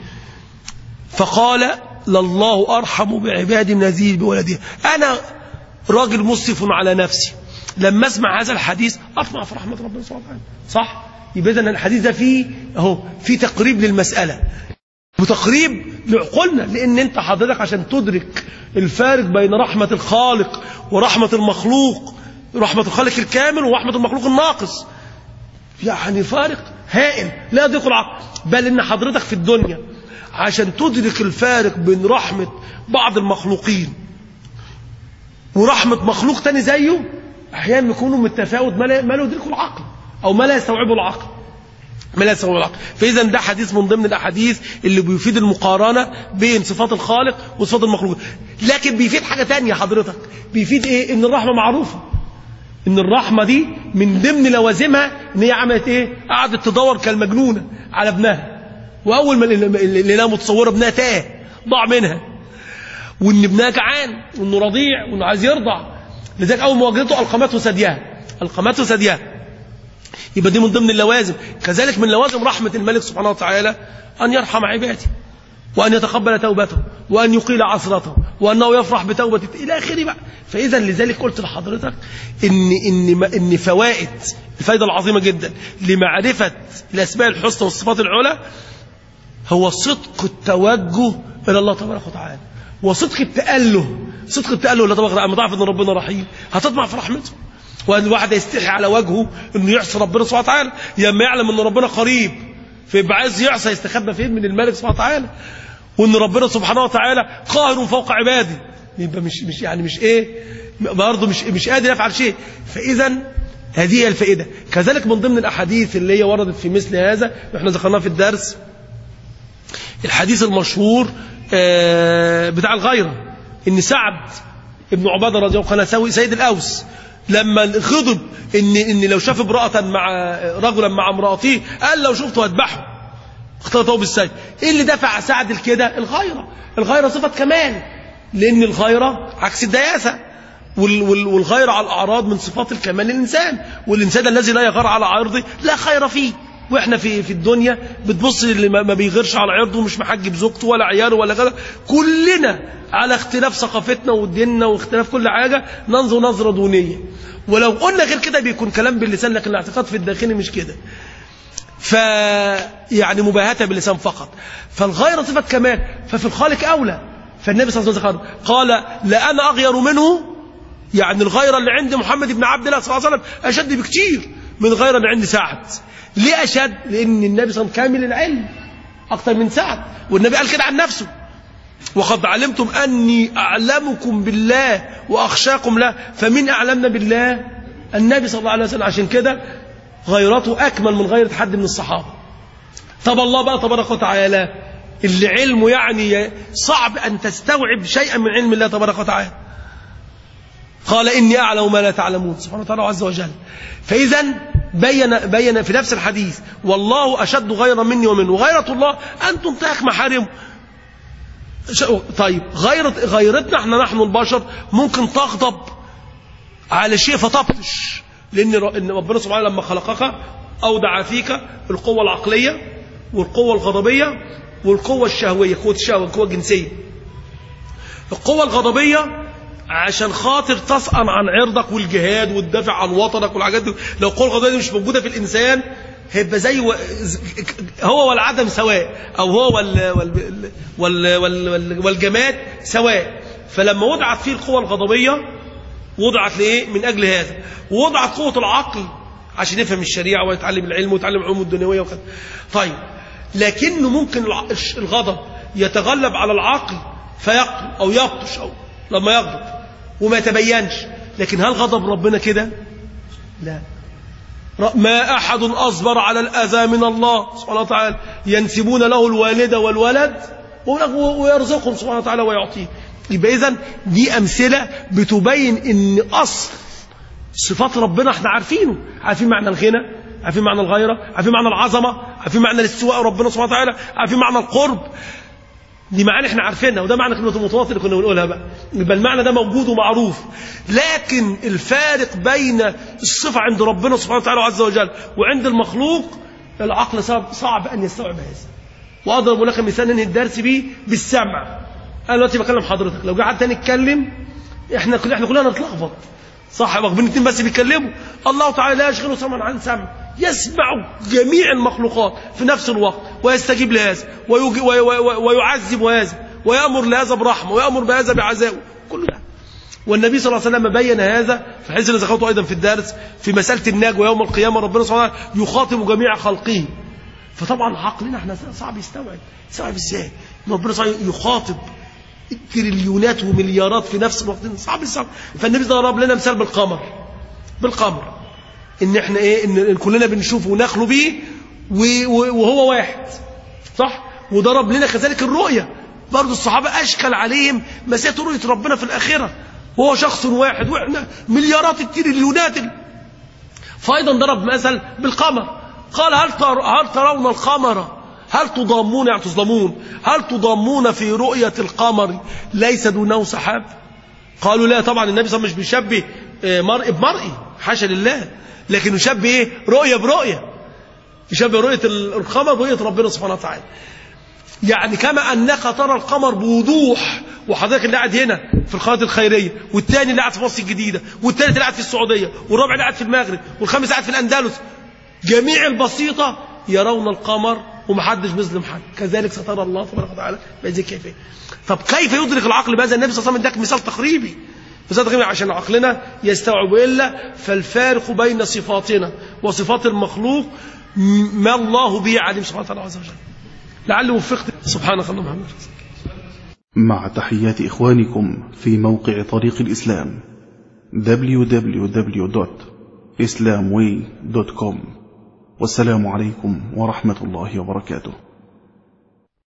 B: فقال لله أرحم بعبادي من هذه بولدها أنا راجل مسرف على نفسي لما اسمع هذا الحديث اطمع في رحمه ربنا سبحانه وتعالى صح يبقى اذا الحديث ده فيه اهو في تقريب للمساله وتقريب لعقولنا لان انت حضرتك عشان تدرك الفارق بين رحمه الخالق ورحمه المخلوق رحمه الخالق الكامل ورحمه المخلوق الناقص يعني فارق هائل لا يضيق العقل بل ان حضرتك في الدنيا عشان تدرك الفارق بين رحمه بعض المخلوقين ورحمه مخلوق تاني زيه احيانا يكونوا من التفاوت ما لا ما لا يدركه العقل او ما لا يستوعبه العقل ما لا يستوعبه العقل فاذا ده حديث من ضمن الاحاديث اللي بيفيد المقارنه بين صفات الخالق وصفات المخلوق لكن بيفيد حاجه تانية حضرتك بيفيد ايه ان الرحمه معروفه ان الرحمه دي من ضمن لوازمها ان هي عملت ايه قعدت تدور كالمجنونه على ابنها واول ما اللي لها متصوره ابنها تاه ضاع منها وان ابنها جعان وانه رضيع وانه عايز يرضع لذلك اول ما وجدته القمته ثديها القمته ثديها يبقى دي من ضمن اللوازم كذلك من لوازم رحمه الملك سبحانه وتعالى ان يرحم عباده وان يتقبل توبته وان يقيل عثرته وانه يفرح بتوبه الى اخره بقى فاذا لذلك قلت لحضرتك ان ان ان فوائد الفائده العظيمه جدا لمعرفه الاسماء الحسنى والصفات العلى هو صدق التوجه الى الله تبارك وتعالى وصدق التأله صدق التأله اللي طبعا لما تعرف ان ربنا رحيم هتطمع في رحمته وان الواحد يستحي على وجهه انه يعصي ربنا سبحانه وتعالى لما يعلم ان ربنا قريب فيبقى عايز يعصي يستخبى فين من الملك سبحانه وتعالى وان ربنا سبحانه وتعالى قاهر فوق عباده يبقى مش مش يعني مش ايه برضه مش مش قادر يفعل شيء فاذا هذه هي الفائده كذلك من ضمن الاحاديث اللي هي وردت في مثل هذا احنا ذكرناها في الدرس الحديث المشهور بتاع الغيرة ان سعد ابن عبادة رضي الله عنه سيد الأوس لما غضب ان ان لو شاف امرأة مع رجلا مع امرأته قال لو شفته هذبحه اختلطه بالسيف ايه اللي دفع سعد لكده الغيرة الغيرة صفة كمال لان الغيرة عكس الدياسة والغيرة على الأعراض من صفات الكمال للإنسان والإنسان الذي لا يغار على عرضه لا خير فيه واحنا في في الدنيا بتبص اللي ما بيغيرش على عرضه ومش محجب زوجته ولا عياله ولا كذا كلنا على اختلاف ثقافتنا وديننا واختلاف كل حاجه ننظر نظره دونيه ولو قلنا غير كده بيكون كلام باللسان لكن الاعتقاد في الداخل مش كده ف يعني مباهاة باللسان فقط فالغير صفة كمال ففي الخالق أولى فالنبي صلى الله عليه وسلم قال لا أنا أغير منه يعني الغيرة اللي عند محمد بن عبد الله صلى الله عليه وسلم أشد بكتير من غيرة اللي عند سعد ليه أشد لأن النبي صلى الله عليه وسلم كامل العلم أكثر من سعد والنبي قال كده عن نفسه وقد علمتم أني أعلمكم بالله وأخشاكم له فمن أعلمنا بالله النبي صلى الله عليه وسلم عشان كده غيرته أكمل من غيرة حد من الصحابة طب الله بقى تبارك وتعالى اللي علمه يعني صعب أن تستوعب شيئا من علم الله تبارك وتعالى قال إني أعلم ما لا تعلمون سبحانه وتعالى عز وجل فإذا بين, بين في نفس الحديث والله أشد غيرا مني ومنه وغيرة الله أن تنتهك محارمه طيب غيرة غيرتنا احنا نحن البشر ممكن تغضب على شيء فتبطش لأن ربنا سبحانه لما خلقك أودع فيك القوة العقلية والقوة الغضبية والقوة الشهوية قوة الشهوة القوة الجنسية القوة الغضبية عشان خاطر تسأل عن عرضك والجهاد والدافع عن وطنك والحاجات دي لو القوة الغضبية دي مش موجودة في الإنسان هيبقى زي و... هو والعدم سواء او هو وال... وال... وال... وال... وال... والجماد سواء فلما وضعت فيه القوة الغضبية وضعت لإيه من أجل هذا ووضعت قوة العقل عشان يفهم الشريعة ويتعلم العلم ويتعلم العلوم الدنيوية وكذا طيب لكنه ممكن الع- الغضب يتغلب على العقل فيقتل أو يبطش أو لما يغضب وما يتبينش لكن هل غضب ربنا كده لا ر- ما أحد أصبر على الأذى من الله سبحانه وتعالى ينسبون له الوالد والولد ويرزقهم سبحانه وتعالى ويعطيه يبقى إذن دي أمثلة بتبين إن أصل صفات ربنا احنا عارفينه عارفين معنى الغنى عارفين معنى الغيرة عارفين معنى العظمة عارفين معنى الاستواء ربنا سبحانه وتعالى عارفين معنى القرب دي معاني احنا عارفينها وده معنى كلمة المتواطئ اللي كنا بنقولها بقى يبقى المعنى ده موجود ومعروف لكن الفارق بين الصفة عند ربنا سبحانه وتعالى عز وجل وعند المخلوق العقل صعب, صعب أن يستوعب هذا وأضرب لك مثال ننهي الدرس بيه بالسمع أنا دلوقتي بكلم حضرتك لو جه حد تاني يتكلم احنا كل احنا كلنا نتلخبط صح واخدين اتنين بس بيتكلموا الله تعالى لا يشغله سمعا عن سمع يسمع جميع المخلوقات في نفس الوقت ويستجيب لهذا ويج- وي- وي- وي- ويعذب هذا ويأمر لهذا برحمة ويأمر بهذا بعذاب كل ده والنبي صلى الله عليه وسلم بين هذا في حديث اللي ذكرته أيضا في الدرس في مسألة النجوى يوم القيامة ربنا سبحانه وتعالى يخاطب جميع خلقه فطبعا عقلنا احنا صعب يستوعب يستوعب ازاي إن ربنا سبحانه يخاطب تريليونات ومليارات في نفس الوقت صعب الصعب فالنبي ضرب لنا مثال بالقمر بالقمر ان احنا ايه ان إن كلنا بنشوفه ونخلو بيه و- و- وهو واحد صح وضرب لنا كذلك الرؤية برضه الصحابة أشكل عليهم مسألة رؤية ربنا في الآخرة وهو شخص واحد وإحنا مليارات التريليونات ال- فأيضا ضرب مثل بالقمر قال هل تر هل ترون القمر هل تضامون يعني تظلمون هل تضامون في رؤية القمر ليس دونه سحاب قالوا لا طبعا النبي صلى الله عليه وسلم مش بيشبه آه، مرء بمرء حاشا لله لكن يشبه ايه رؤية برؤية يشبه رؤية القمر برؤية ربنا سبحانه وتعالى يعني كما أنك ترى القمر بوضوح وحضرتك اللي قاعد هنا في القناة الخيرية والتاني اللي قاعد في مصر الجديدة والتالت اللي قاعد في السعودية والرابع اللي قاعد في المغرب والخامس قاعد في الأندلس جميع البسيطة يرون القمر ومحدش بيظلم حد كذلك سترى الله تبارك وتعالى بهذه الكيفية طب كيف يدرك العقل بهذا النبي صلى الله عليه وسلم اداك مثال تقريبي مثال تقريبي عشان عقلنا يستوعب إلا فالفارق بين صفاتنا وصفات المخلوق ما الله به عليم سبحانه وتعالى عز وجل لعل وفقت سبحانك اللهم وبحمدك
A: مع تحيات إخوانكم في موقع طريق الإسلام www.islamway.com والسلام عليكم ورحمة الله وبركاته